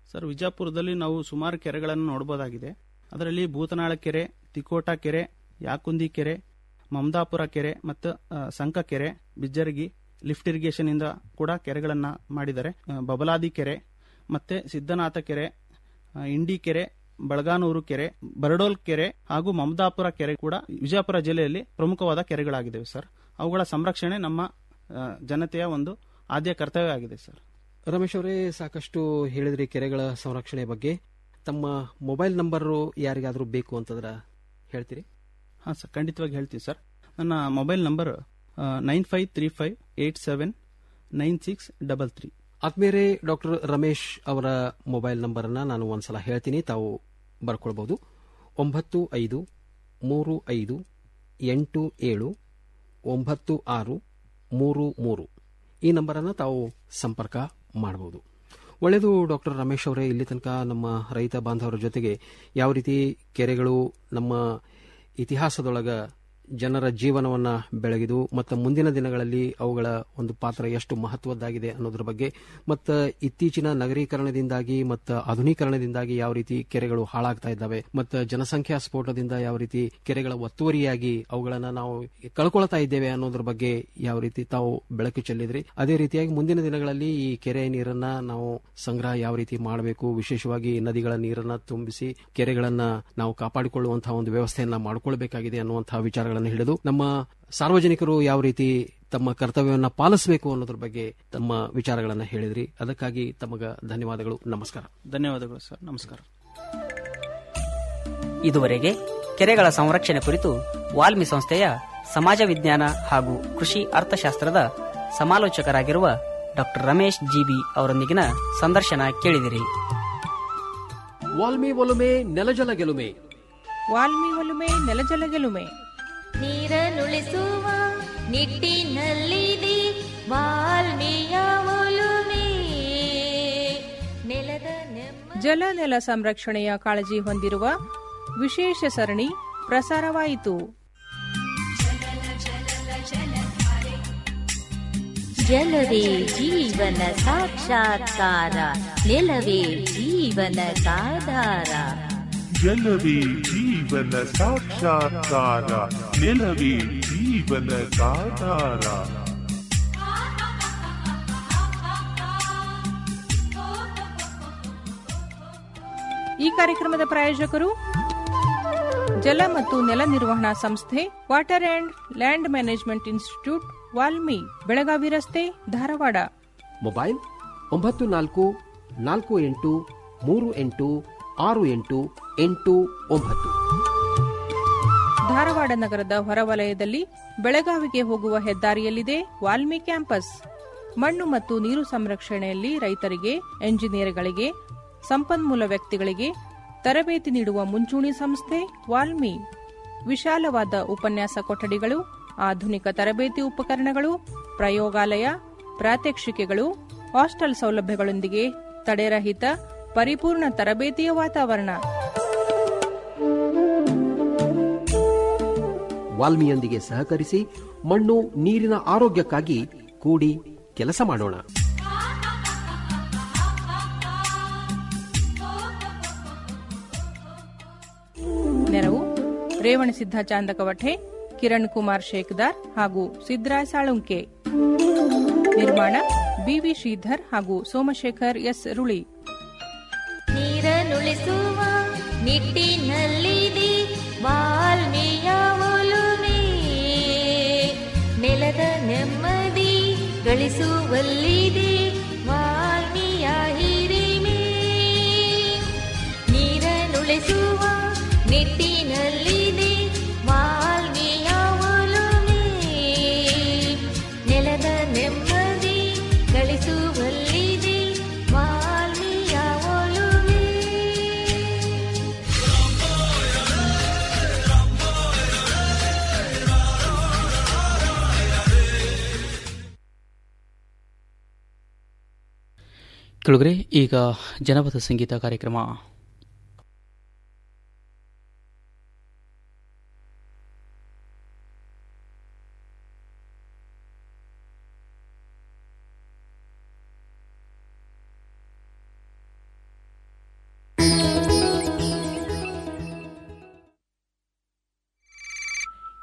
ಸರ್ ವಿಜಯಪುರದಲ್ಲಿ ನಾವು ಸುಮಾರು ಕೆರೆಗಳನ್ನು ನೋಡಬಹುದಾಗಿದೆ ಅದರಲ್ಲಿ ಭೂತನಾಳ ಕೆರೆ ತಿಕೋಟ ಕೆರೆ ಯಾಕುಂದಿ ಕೆರೆ ಮಮದಾಪುರ ಕೆರೆ ಮತ್ತು ಆ, ಸಂಕ ಕೆರೆ ಬಿಜ್ಜರಗಿ ಲಿಫ್ಟ್ ಇರಿಗೇಷನ್ ಇಂದ ಕೂಡ ಕೆರೆಗಳನ್ನ ಮಾಡಿದ್ದಾರೆ ಆ, ಬಬಲಾದಿ ಕೆರೆ ಮತ್ತೆ ಸಿದ್ದನಾಥ ಕೆರೆ ಆ, ಇಂಡಿ ಕೆರೆ ಬಳಗಾನೂರು ಕೆರೆ ಬರಡೋಲ್ ಕೆರೆ ಹಾಗೂ ಮಮದಾಪುರ ಕೆರೆ ಕೂಡ ವಿಜಯಪುರ ಜಿಲ್ಲೆಯಲ್ಲಿ ಪ್ರಮುಖವಾದ ಕೆರೆಗಳಾಗಿವೆ ಸರ್ ಅವುಗಳ ಸಂರಕ್ಷಣೆ ನಮ್ಮ ಆ, ಜನತೆಯ ಒಂದು ಆದ್ಯ ಕರ್ತವ್ಯ ಆಗಿದೆ ಸರ್ ರಮೇಶ್ ಅವರೇ ಸಾಕಷ್ಟು ಹೇಳಿದ್ರಿ ಕೆರೆಗಳ ಸಂರಕ್ಷಣೆ ಬಗ್ಗೆ ತಮ್ಮ ಮೊಬೈಲ್ ನಂಬರು ಯಾರಿಗಾದರೂ ಬೇಕು ಅಂತಂದ್ರೆ ಹೇಳ್ತೀರಿ ಹಾಂ ಸರ್ ಖಂಡಿತವಾಗಿ ಹೇಳ್ತೀವಿ ಸರ್ ನನ್ನ mobile number nine five three five eight seven nine six double three ಆದ್ಮೇಲೆ ಡಾಕ್ಟರ್ ರಮೇಶ್ ಅವರ ಮೊಬೈಲ್ ನಂಬರನ್ನು ನಾನು ಒಂದ್ಸಲ ಹೇಳ್ತೀನಿ ತಾವು ಬರ್ಕೊಳ್ಬಹುದು ಒಂಬತ್ತು ಐದು ಮೂರು ಐದು ಎಂಟು ಏಳು ಒಂಬತ್ತು ಆರು ಮೂರು ಮೂರು ಈ ನಂಬರನ್ನು ತಾವು ಸಂಪರ್ಕ ಮಾಡಬಹುದು ಒಳ್ಳೆಯದು ಡಾಕ್ಟರ್ ರಮೇಶ್ ಅವರೇ ಇಲ್ಲಿ ತನಕ ನಮ್ಮ ರೈತ ಬಾಂಧವರ ಜೊತೆಗೆ ಯಾವ ರೀತಿ ಕೆರೆಗಳು ನಮ್ಮ ಇತಿಹಾಸದೊಳಗ ಜನರ ಜೀವನವನ್ನ ಬೆಳಗಿದು ಮತ್ತು ಮುಂದಿನ ದಿನಗಳಲ್ಲಿ ಅವುಗಳ ಒಂದು ಪಾತ್ರ ಎಷ್ಟು ಮಹತ್ವದ್ದಾಗಿದೆ ಅನ್ನೋದ್ರ ಬಗ್ಗೆ ಮತ್ತು ಇತ್ತೀಚಿನ ನಗರೀಕರಣದಿಂದಾಗಿ ಮತ್ತು ಆಧುನೀಕರಣದಿಂದಾಗಿ ಯಾವ ರೀತಿ ಕೆರೆಗಳು ಹಾಳಾಗ್ತಾ ಇದ್ದಾವೆ ಮತ್ತು ಜನಸಂಖ್ಯಾ ಸ್ಫೋಟದಿಂದ ಯಾವ ರೀತಿ ಕೆರೆಗಳ ಒತ್ತುವರಿಯಾಗಿ ಅವುಗಳನ್ನ ನಾವು ಕಳ್ಕೊಳ್ತಾ ಇದ್ದೇವೆ ಅನ್ನೋದ್ರ ಬಗ್ಗೆ ಯಾವ ರೀತಿ ತಾವು ಬೆಳಕು ಚೆಲ್ಲಿದ್ರಿ ಅದೇ ರೀತಿಯಾಗಿ ಮುಂದಿನ ದಿನಗಳಲ್ಲಿ ಈ ಕೆರೆ ನೀರನ್ನ ನಾವು ಸಂಗ್ರಹ ಯಾವ ರೀತಿ ಮಾಡಬೇಕು ವಿಶೇಷವಾಗಿ ನದಿಗಳ ನೀರನ್ನ ತುಂಬಿಸಿ ಕೆರೆಗಳನ್ನ ನಾವು ಕಾಪಾಡಿಕೊಳ್ಳುವಂತಹ ಒಂದು ವ್ಯವಸ್ಥೆಯನ್ನ ಮಾಡಿಕೊಳ್ಬೇಕಾಗಿದೆ ಅನ್ನುವಂತಹ ವಿಚಾರಗಳನ್ನು ಹಿಡಿದು ನಮ್ಮ ಸಾರ್ವಜನಿಕರು ಯಾವ ರೀತಿ ತಮ್ಮ ಕರ್ತವ್ಯವನ್ನ ಪಾಲಿಸಬೇಕು ಅನ್ನೋದ್ರ ಬಗ್ಗೆ ತಮ್ಮ ವಿಚಾರಗಳನ್ನ ಹೇಳಿದ್ರಿ ಅದಕ್ಕಾಗಿ ತಮಗ ಧನ್ಯವಾದಗಳು ನಮಸ್ಕಾರ ಧನ್ಯವಾದಗಳು ಸರ್ ನಮಸ್ಕಾರ ಇದುವರೆಗೆ ಕೆರೆಗಳ ಸಂರಕ್ಷಣೆ ಕುರಿತು ವಾಲ್ಮಿ ಸಂಸ್ಥೆಯ ಸಮಾಜ ವಿಜ್ಞಾನ ಹಾಗೂ ಕೃಷಿ ಅರ್ಥಶಾಸ್ತ್ರದ ಸಮಾಲೋಚಕರಾಗಿರುವ ಡಾಕ್ಟರ್ ರಮೇಶ್ ಜಿಬಿ ಅವರೊಂದಿಗಿನ ಸಂದರ್ಶನ ಕೇಳಿದಿರಿ ವಾಲ್ಮಿ ಒಲುಮೆ ನೆಲಜಲ ಗೆಲುಮೆ ವಾಲ್ಮಿ ಒಲುಮೆ ನೆಲಜಲ ಗೆಲುಮೆ ನೀರನ್ನುಳಿಸುವ ನಿಟ್ಟಿನಲ್ಲಿದೆ ವಾಲ್ಮೀಯ ಒಲುಮೆ ನೆಲದ ನೆಮ್ಮ ಜಲ ನೆಲ ಸಂರಕ್ಷಣೆಯ ಕಾಳಜಿ ಹೊಂದಿರುವ ವಿಶೇಷ ಸರಣಿ ಪ್ರಸಾರವಾಯಿತು ಜಲವೇ ಜೀವನ ಸಾಕ್ಷಾತ್ಕಾರ ನೆಲವೇ ಜೀವನದಾಧಾರ ಜಲವೇ ಜೀವನ ಸಾಕ್ಷಾತ್ಕಾರ ನೆಲವೇ ಜೀವನದಾಧಾರ ಈ ಕಾರ್ಯಕ್ರಮದ ಪ್ರಾಯೋಜಕರು ಜಲ ಮತ್ತು ನೆಲ ನಿರ್ವಹಣಾ ಸಂಸ್ಥೆ water and land management institute WALMI Belagavi ರಸ್ತೆ ಧಾರವಾಡ ಮೊಬೈಲ್ ಒಂಬತ್ತು ನಾಲ್ಕು ನಾಲ್ಕು ಎಂಟು ಮೂರು ಎಂಟು ಆರು ಎಂಟು ಎಂಟು ಒಂಬತ್ತು ಧಾರವಾಡ ನಗರದ ಹೊರವಲಯದಲ್ಲಿ ಬೆಳಗಾವಿಗೆ ಹೋಗುವ ಹೆದ್ದಾರಿಯಲ್ಲಿದೆ ವಾಲ್ಮಿ ಕ್ಯಾಂಪಸ್ ಮಣ್ಣು ಮತ್ತು ನೀರು ಸಂರಕ್ಷಣೆಯಲ್ಲಿ ರೈತರಿಗೆ ಎಂಜಿನಿಯರ್ಗಳಿಗೆ ಸಂಪನ್ಮೂಲ ವ್ಯಕ್ತಿಗಳಿಗೆ ತರಬೇತಿ ನೀಡುವ ಮುಂಚೂಣಿ ಸಂಸ್ಥೆ ವಾಲ್ಮಿ ವಿಶಾಲವಾದ ಉಪನ್ಯಾಸ ಕೊಠಡಿಗಳು ಆಧುನಿಕ ತರಬೇತಿ ಉಪಕರಣಗಳು ಪ್ರಯೋಗಾಲಯ ಪ್ರಾತ್ಯಕ್ಷಿಕೆಗಳು ಹಾಸ್ಟೆಲ್ ಸೌಲಭ್ಯಗಳೊಂದಿಗೆ ತಡೆರಹಿತ ಪರಿಪೂರ್ಣ ತರಬೇತಿಯ ವಾತಾವರಣ ವಾಲ್ಮಿಯೊಂದಿಗೆ ಸಹಕರಿಸಿ ಮಣ್ಣು ನೀರಿನ ಆರೋಗ್ಯಕ್ಕಾಗಿ ಕೂಡಿ ಕೆಲಸ ಮಾಡೋಣ ನೆರವು ರೇವಣಸಿದ್ಧ ಚಾಂದಕವಠೆ ಕಿರಣ್ ಕುಮಾರ್ ಶೇಖದಾರ್ ಹಾಗೂ ಸಿದ್ರಾಯ್ ಸಾಳುಂಕೆ ನಿರ್ಮಾಣ ಬಿವಿ ಶ್ರೀಧರ್ ಹಾಗೂ ಸೋಮಶೇಖರ್ ಎಸ್ ರುಳಿ ನೀರನ್ನುಳಿಸುವ ನಿಟ್ಟಿನಲ್ಲಿದೆ ವಾಲ್ಮೀಯ ಒಲುಮೆ ನೆಲದ ನೆಮ್ಮದಿ ಗಳಿಸುವಲ್ಲಿದೆ ವಾಲ್ಮೀಯ ಹಿರಿಮೆ ನೀರನ್ನುಳಿಸುವ ನಿಟ್ಟಿನಲ್ಲಿದೆ ವಾಲ್ಮೀಯ ಒಲುಮೆ ನೆಲದ ನೆಮ್ಮದಿ ಗಳಿಸುವಲ್ಲಿದೆ ವಾಲ್ಮೀಯ ಒಲುಮೆ ಕೆಳಗರೆ ಈಗ ಜನಪದ ಸಂಗೀತ ಕಾರ್ಯಕ್ರಮ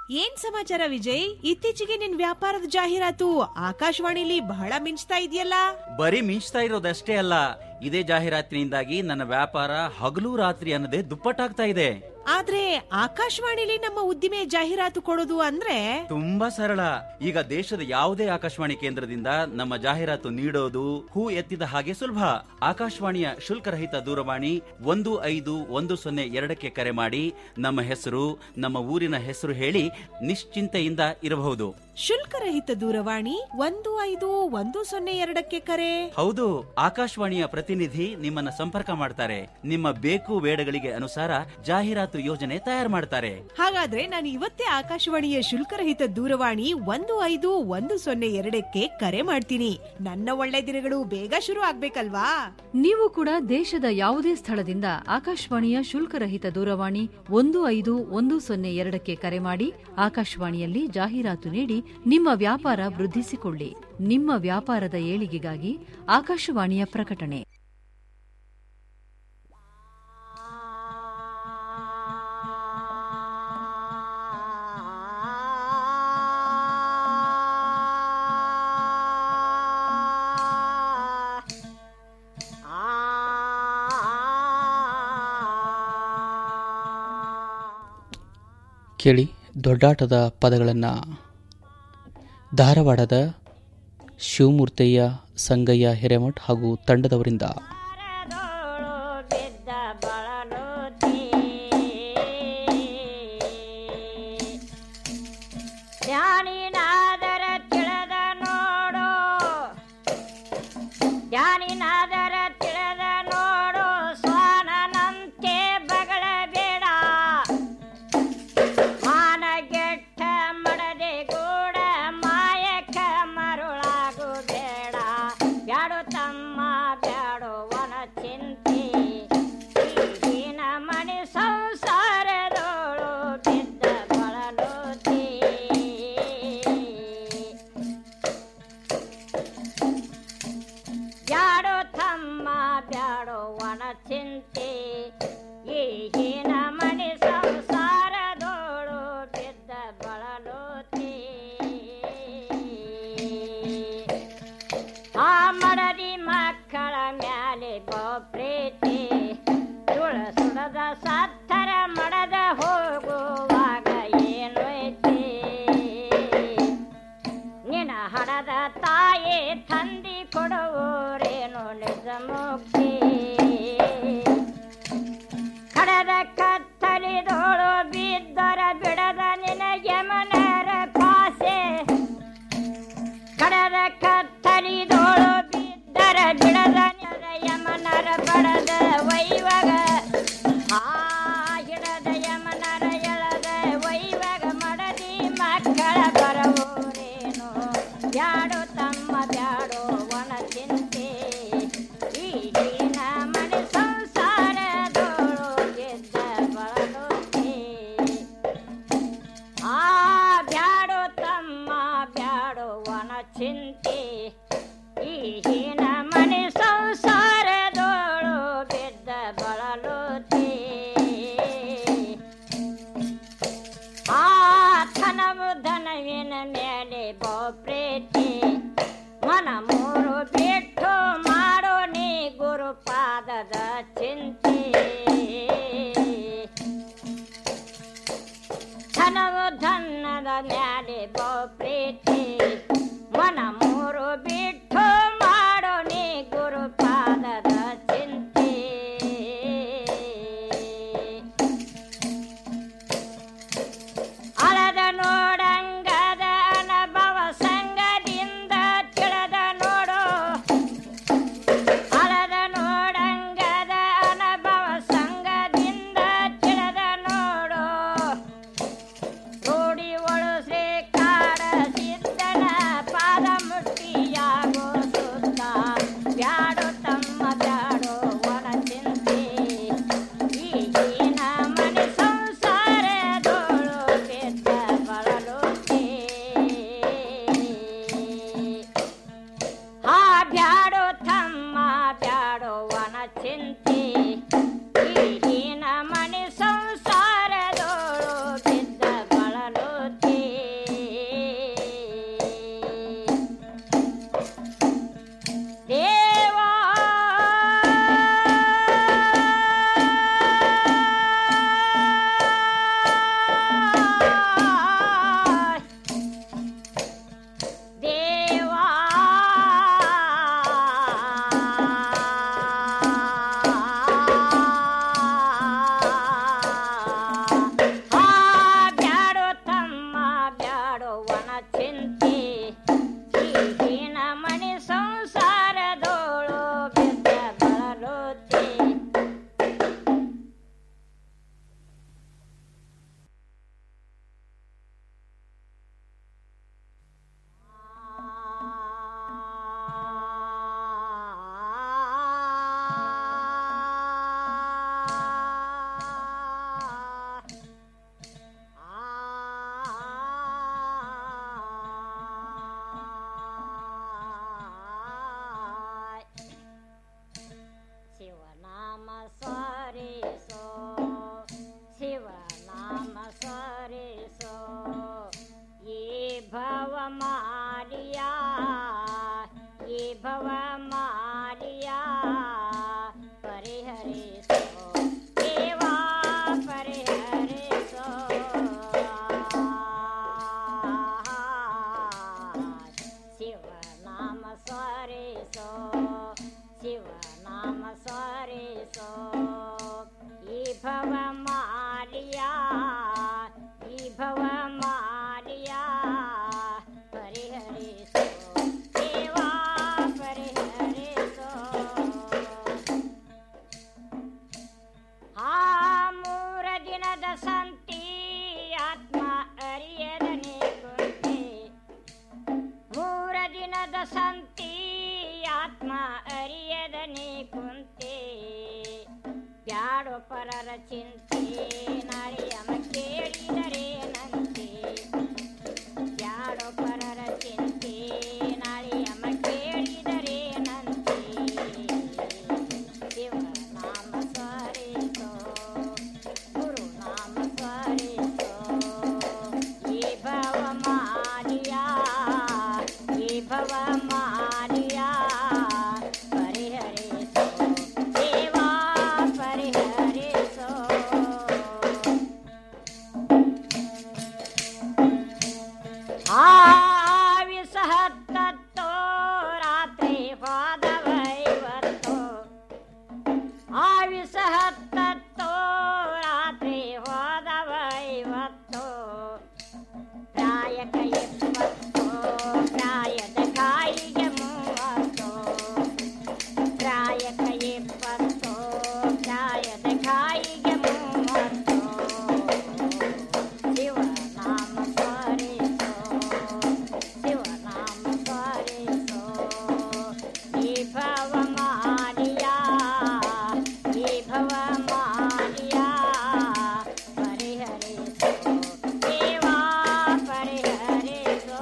ಏನ್ ಸಮಾಚಾರ ವಿಜಯ್ ಇತ್ತೀಚೆಗೆ ನಿನ್ ವ್ಯಾಪಾರದ ಜಾಹೀರಾತು ಆಕಾಶವಾಣಿಲಿ ಬಹಳ ಮಿಂಚ್ತಾ ಇದೆಯಲ್ಲ ಬರೀ ಮಿಂಚ್ತಾ ಇರೋದಷ್ಟೇ ಅಲ್ಲ ಇದೇ ಜಾಹೀರಾತಿನಿಂದಾಗಿ ನನ್ನ ವ್ಯಾಪಾರ ಹಗಲು ರಾತ್ರಿ ಅನ್ನದೇ ದುಪ್ಪಟ್ಟಾಗ್ತಾ ಇದೆ ಆದ್ರೆ ಆಕಾಶವಾಣಿಲಿ ನಮ್ಮ ಉದ್ದಿಮೆ ಜಾಹೀರಾತು ಕೊಡೋದು ಅಂದ್ರೆ ತುಂಬಾ ಸರಳ ಈಗ ದೇಶದ ಯಾವುದೇ ಆಕಾಶವಾಣಿ ಕೇಂದ್ರದಿಂದ ನಮ್ಮ ಜಾಹೀರಾತು ನೀಡೋದು ಹೂ ಎತ್ತಿದ ಹಾಗೆ ಸುಲಭ ಆಕಾಶವಾಣಿಯ ಶುಲ್ಕರಹಿತ ದೂರವಾಣಿ ಒಂದು ಐದು ಒಂದು ಸೊನ್ನೆ ಎರಡಕ್ಕೆ ಕರೆ ಮಾಡಿ ನಮ್ಮ ಹೆಸರು ನಮ್ಮ ಊರಿನ ಹೆಸರು ಹೇಳಿ ನಿಶ್ಚಿಂತೆಯಿಂದ ಇರಬಹುದು ಶುಲ್ಕರಹಿತ ದೂರವಾಣಿ ಒಂದು ಐದು ಒಂದು ಸೊನ್ನೆ ಎರಡಕ್ಕೆ ಕರೆ ಹೌದು ಆಕಾಶವಾಣಿಯ ಪ್ರತಿನಿಧಿ ನಿಮ್ಮನ್ನ ಸಂಪರ್ಕ ಮಾಡ್ತಾರೆ ನಿಮ್ಮ ಬೇಕು ಬೇಡಗಳಿಗೆ ಅನುಸಾರ ಜಾಹೀರಾತು ಯೋಜನೆ ತಯಾರು ಮಾಡ್ತಾರೆ ಹಾಗಾದ್ರೆ ನಾನು ಇವತ್ತೇ ಆಕಾಶವಾಣಿಯ ಶುಲ್ಕರಹಿತ ದೂರವಾಣಿ ಒಂದು ಐದು ಒಂದು ಸೊನ್ನೆ ಎರಡಕ್ಕೆ ಕರೆ ಮಾಡ್ತೀನಿ ನನ್ನ ಒಳ್ಳೆ ದಿನಗಳು ಬೇಗ ಶುರು ಆಗ್ಬೇಕಲ್ವಾ ನೀವು ಕೂಡ ದೇಶದ ಯಾವುದೇ ಸ್ಥಳದಿಂದ ಆಕಾಶವಾಣಿಯ ಶುಲ್ಕರಹಿತ ದೂರವಾಣಿ ಒಂದು ಐದು ಒಂದು ಸೊನ್ನೆ ಎರಡಕ್ಕೆ ಕರೆ ಮಾಡಿ ಆಕಾಶವಾಣಿಯಲ್ಲಿ ಜಾಹೀರಾತು ನೀಡಿ ನಿಮ್ಮ ವ್ಯಾಪಾರ ವೃದ್ಧಿಸಿಕೊಳ್ಳಿ ನಿಮ್ಮ ವ್ಯಾಪಾರದ ಏಳಿಗೆಗಾಗಿ ಆಕಾಶವಾಣಿಯ ಪ್ರಕಟಣೆ ಕೇಳಿ ದೊಡ್ಡಾಟದ ಪದಗಳನ್ನು ಧಾರವಾಡದ ಶಿವಮೂರ್ತಯ್ಯ ಸಂಗಯ್ಯ ಹಿರೇಮಠ್ ಹಾಗೂ ತಂಡದವರಿಂದ ಧ್ಯಾನಿನಾದರ ತಿಳಿದ ನೋಡು ಧ್ಯಾನಿನಾದರ ತಿಳಿದ ನೋಡು ಸ್ವಾನನಂತೆ ಬಗಳಬೇಡ ಮಾನಗೆಟ್ಟ ಮಡದೆ ಗೂಡ ಮಾಯಕ ಮರುಳಾಗು ಬೇಡ ಬ್ಯಾಡು ತಮ್ಮ ಬ್ಯಾಡು ವನ ಚಿಂತೆ ಈಗಿನ ಮನೆ ಸಂಸಾರದೋಳು ಬಿದ್ದ ಬಳಲುತ್ತೀ ಬ್ಯಾಡೋ ತಮ್ಮ ಬ್ಯಾಡೋ ವನ ಚಿಂತೆ ಈಗಿನ ಮನೆ ಸಂಸಾರದೋಳು ಬಿದ್ದ ಬಳಲುತ್ತೀ ಆ ಮಡದಿ ಮಕ್ಕಳ ಮ್ಯಾಲೆ ಬೋ ಪ್ರೀತಿ ತುಳ ಸುಡದ ಸತ್ತರ ಮಡದ ಹೋಗುವಾಗ ಏನು ಐತಿ ನಿನ ಹಣದ ತಾಯಿ ತಂದಿ ಕೊಡುವರೇನು ನಿಜ ಮುಕ್ತಿ ಕಡದ ಕತ್ತಲಿದೋಳು ಬಿದ್ದರ ಬಿಡದ ನಿನ ಯಮನರ ಪಾಸೆ ಕಡದ ಕತ್ತಲಿದೋಳು ಬಿದ್ದರ ಬಿಡದ ನಿನ ಯಮನರ ಬಡದ ವೈವಗ ಆ ಹಿಡದ ಯಮನರ ಎಳದ ವೈವಗ ಮಡದಿ ಮಕ್ಕಳ ಬರವೋರೇನು ಬ್ಯಾಡು ತಮ್ಮ ಬ್ಯಾಡು ಒಣ ಚಿಂತೆ ಈಗಿನ ಮನೆ ಸಂಸಾರದೋಳು ಗೆದ್ದ ಬಳಲುತ್ತೆ ಆ ಬ್ಯಾಡು ತಮ್ಮ ಬ್ಯಾಡು ಒಣ ಚಿಂತೆ ಈಗಿನ ಮನೆ ಸಂಸಾರದೋಳು ಗೆದ್ದ ಬಳಲುತ್ತೆ ಆ ಧನವು ಧನವಿನ ಮೇಲೆ ಬೋ ಪ್ರೀತಿ ಮನ ಮೂರು ಬಿಟ್ಟು ಮಾಡೋ ನೀ ಗುರುಪಾದದ ಚಿಂತೆ ಧನವು ಧನದ ಮ್ಯಾಲೆ ಬೋ ಪ್ರೀತಿ ಮನ ಮೂರು ಬಿಟ್ಟು ಮಾಡೋ ನೀ ಗುರುಪಾದದ ಚಿಂತೆ ಅಳದ ನೋಡಂಗದ ಅನುಭವ ಸಂಗದಿಂದ ತಿಳಿದ ನೋಡು ಅಳದ ನೋಡಂಗದ ಜ್ಯೋತಿ ಶಿವನಾಮ ಸ್ಮರಿಸೋ ಶಿವನಾಮ ಸ್ಮರಿಸೋ ಈ ಭವ ಮಾರಿಯ ಈ ಭವ ಮಾರಿಯ ಪರಿಹರಿಸೋ ದೇವಾ ಪರಿಹರಿಸೋ ಶಿವನಾಮ ಸ್ಮರಿಸೋ ಶಿವನಾಮ ಸ್ಮರಿಸೋ ಈ ಭವ ಮಾರಿಯ ಈ ಭವ ಮಾರಿಯ ಪರಿಹರಿಸೋ ದೇವಾ ಪರಿಹರಿಸೋ ಆ ಮೂರ ದಿನದ ಸಂತಿ ಆತ್ಮ ಅರಿಯದನೆ ಕುಂತೆ ಮೂರ ದಿನದ ಸಂತಿ ಆತ್ಮ ಅರಿಯದನೆ ಕುಂತೆ ಬ್ಯಾಡೋ ಪರರ ಚಿಂತೆ ನಾಳೆಯಮ ಕೇಳಿದರೆ ನಂತೆ ಬ್ಯಾಡೋ ಪರರ ಚಿಂತೆ ನಾಳೆಯಮ ಕೇಳಿದರೆ ನಂತೆ ಶಿವನಾಮ ಸ್ಮರಿಸೋ ಗುರುನಾಮ ಸ್ಮರಿಸೋ ಈ ಭವ ಮಾರಿಯ ಈ ಭವ ಮಾರಿಯ ಪರಿಹರಿಸೋ ದೇವಾ ಪರಿಹರಿಸೋ ಆವಿಸ ಹತ್ತತ್ತೋ ರಾತ್ರಿ ಹೋದವೈವತ್ತೋ ಆವಿಸ ಹತ್ತತ್ತೋ ರಾತ್ರಿ ಹೋದವೈವತ್ತೋ ಪ್ರಾಯಕ ಎಪ್ಪತ್ತೋ ಪ್ರಾಯದ ಕಾಯಿಗೆ ಮೂವತ್ತೋ ಪ್ರಾಯಕ ಎಪ್ಪತ್ತೋ ಪ್ರಾಯದ ಕಾಯಿಗೆ ಮೂವತ್ತೋ ಶಿವನಾಮ ಸ್ಮರಿಸೋ ಶಿವನಾಮ ಸ್ಮರಿಸೋ ಈ ಭವ ಮಾರಿಯ ಈ ಭವ ಮಾರಿಯ ಪರಿಹರಿಸೋ ದೇವಾ ಪರಿಹರಿಸೋ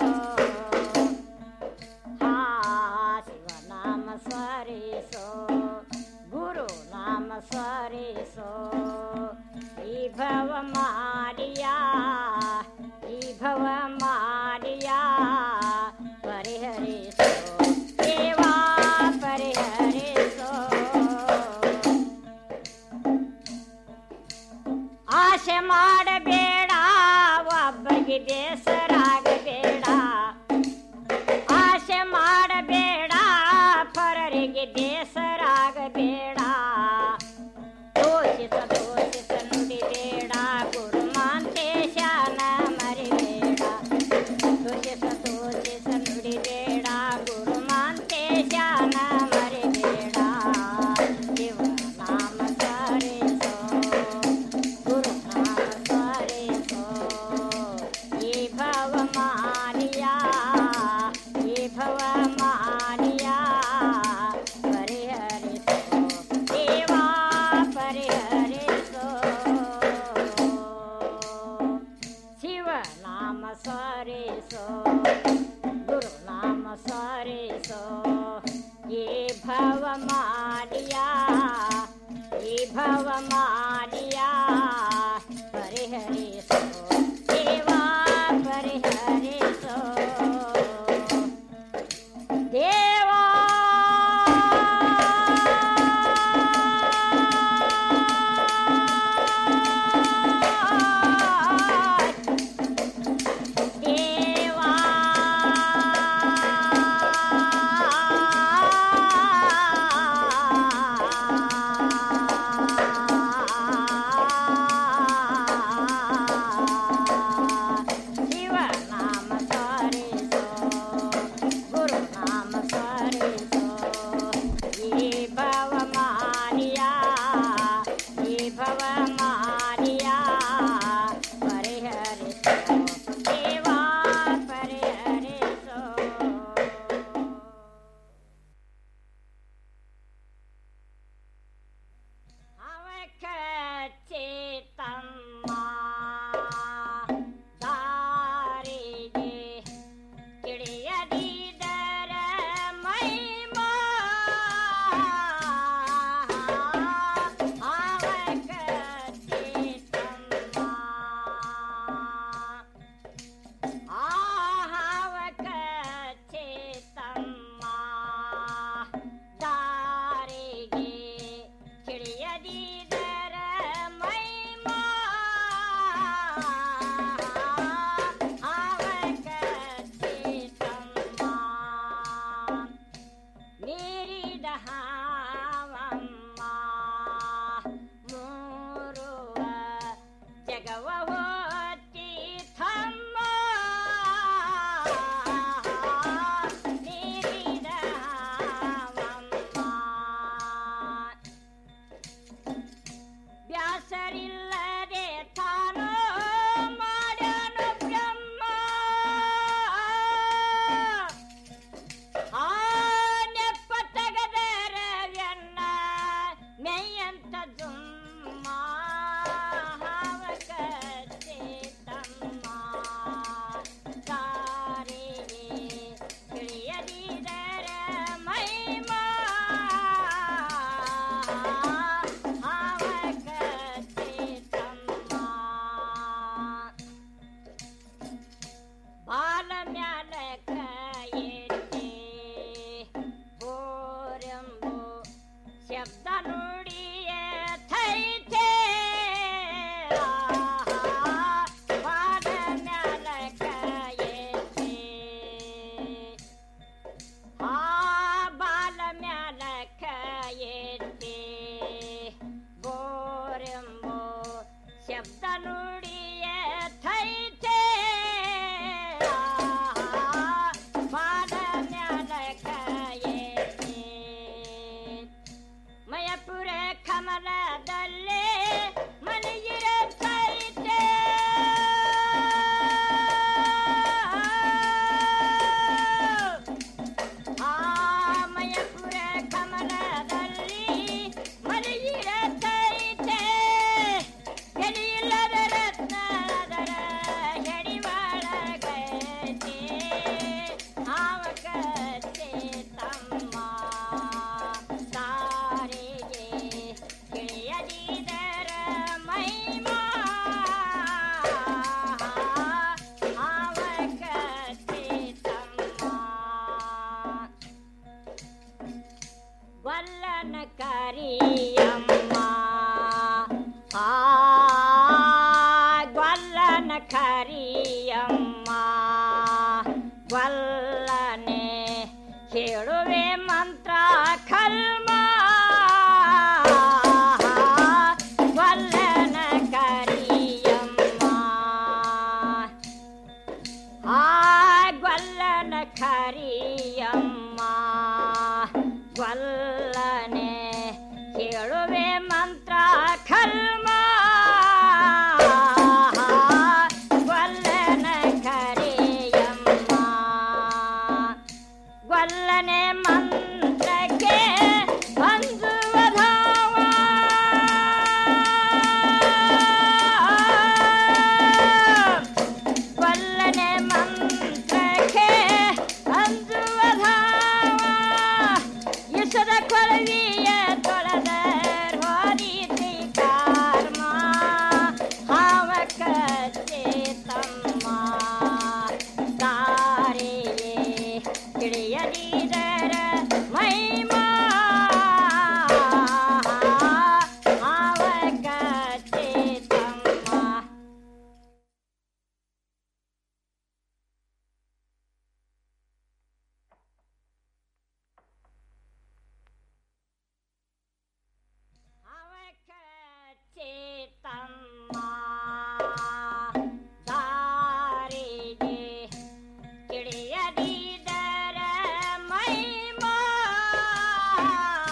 ಹಾ ಶಿವನಾಮ ಸ್ಮರಿಸೋ ಗುರು ನಾಮ ಸ್ಮರಿಸೋ ಈ ಭವ ಮಾರಿಯ ಈ ಭವ ಮಾರಿಯ ಪರಿಹರಿಸೋ ದೇವಾ ಪರಿಹರಿಸೋ ಆಸೆ ಮಾಡಬೇಡ ಒಬ್ಬರಿಗೆ ಬೇಸರಾಗಬೇಡ ಆಸೆ ಮಾಡಬೇಡ ಪರರಿಗೆ ಬೇಸರಾಗಬೇಡ ದೋಷಿಸ ದೋಷಿಸ ನುಡಿಬೇಡ ಗುರುಮಾಂತೇಶನ ಮರಿಬೇಡ ದೋಷಿಸ ದೋಷಿಸ ನುಡಿಬೇಡ ಗುರುಮಾಂತೇಶನ ಮರಿಬೇಡ ಶಿವನಾಮ ಸ್ಮರಿಸೋ ಗುರುನಾಮ ಸ್ಮರಿಸೋ ಈ ಭವ ಮಾರಿಯ ಈ ಭವ ಮಾರಿಯ ಪರಿಹರಿಸೋ ದೇವಾ ಪರಿಹರಿಸೋ ಶಿವನಾಮ ಸ್ಮರಿಸೋ ಗುರುನಾಮ ಸ್ಮರಿಸೋ ಈ ಭವ ಮಾರಿಯ ಈ ಭವ ಮಾರಿಯ ಪರಿಹರಿಸೋ ದೇವಾ ಪರಿಹರಿಸೋ ದೇವಾ ದೇವಾ ಜುಮ್ಮ ಹಾವ ಕಚ್ಚೆ ತಮ್ಮ ತಾರೆ ತಿಳಿಯದಿದರ ಮೈಮಾ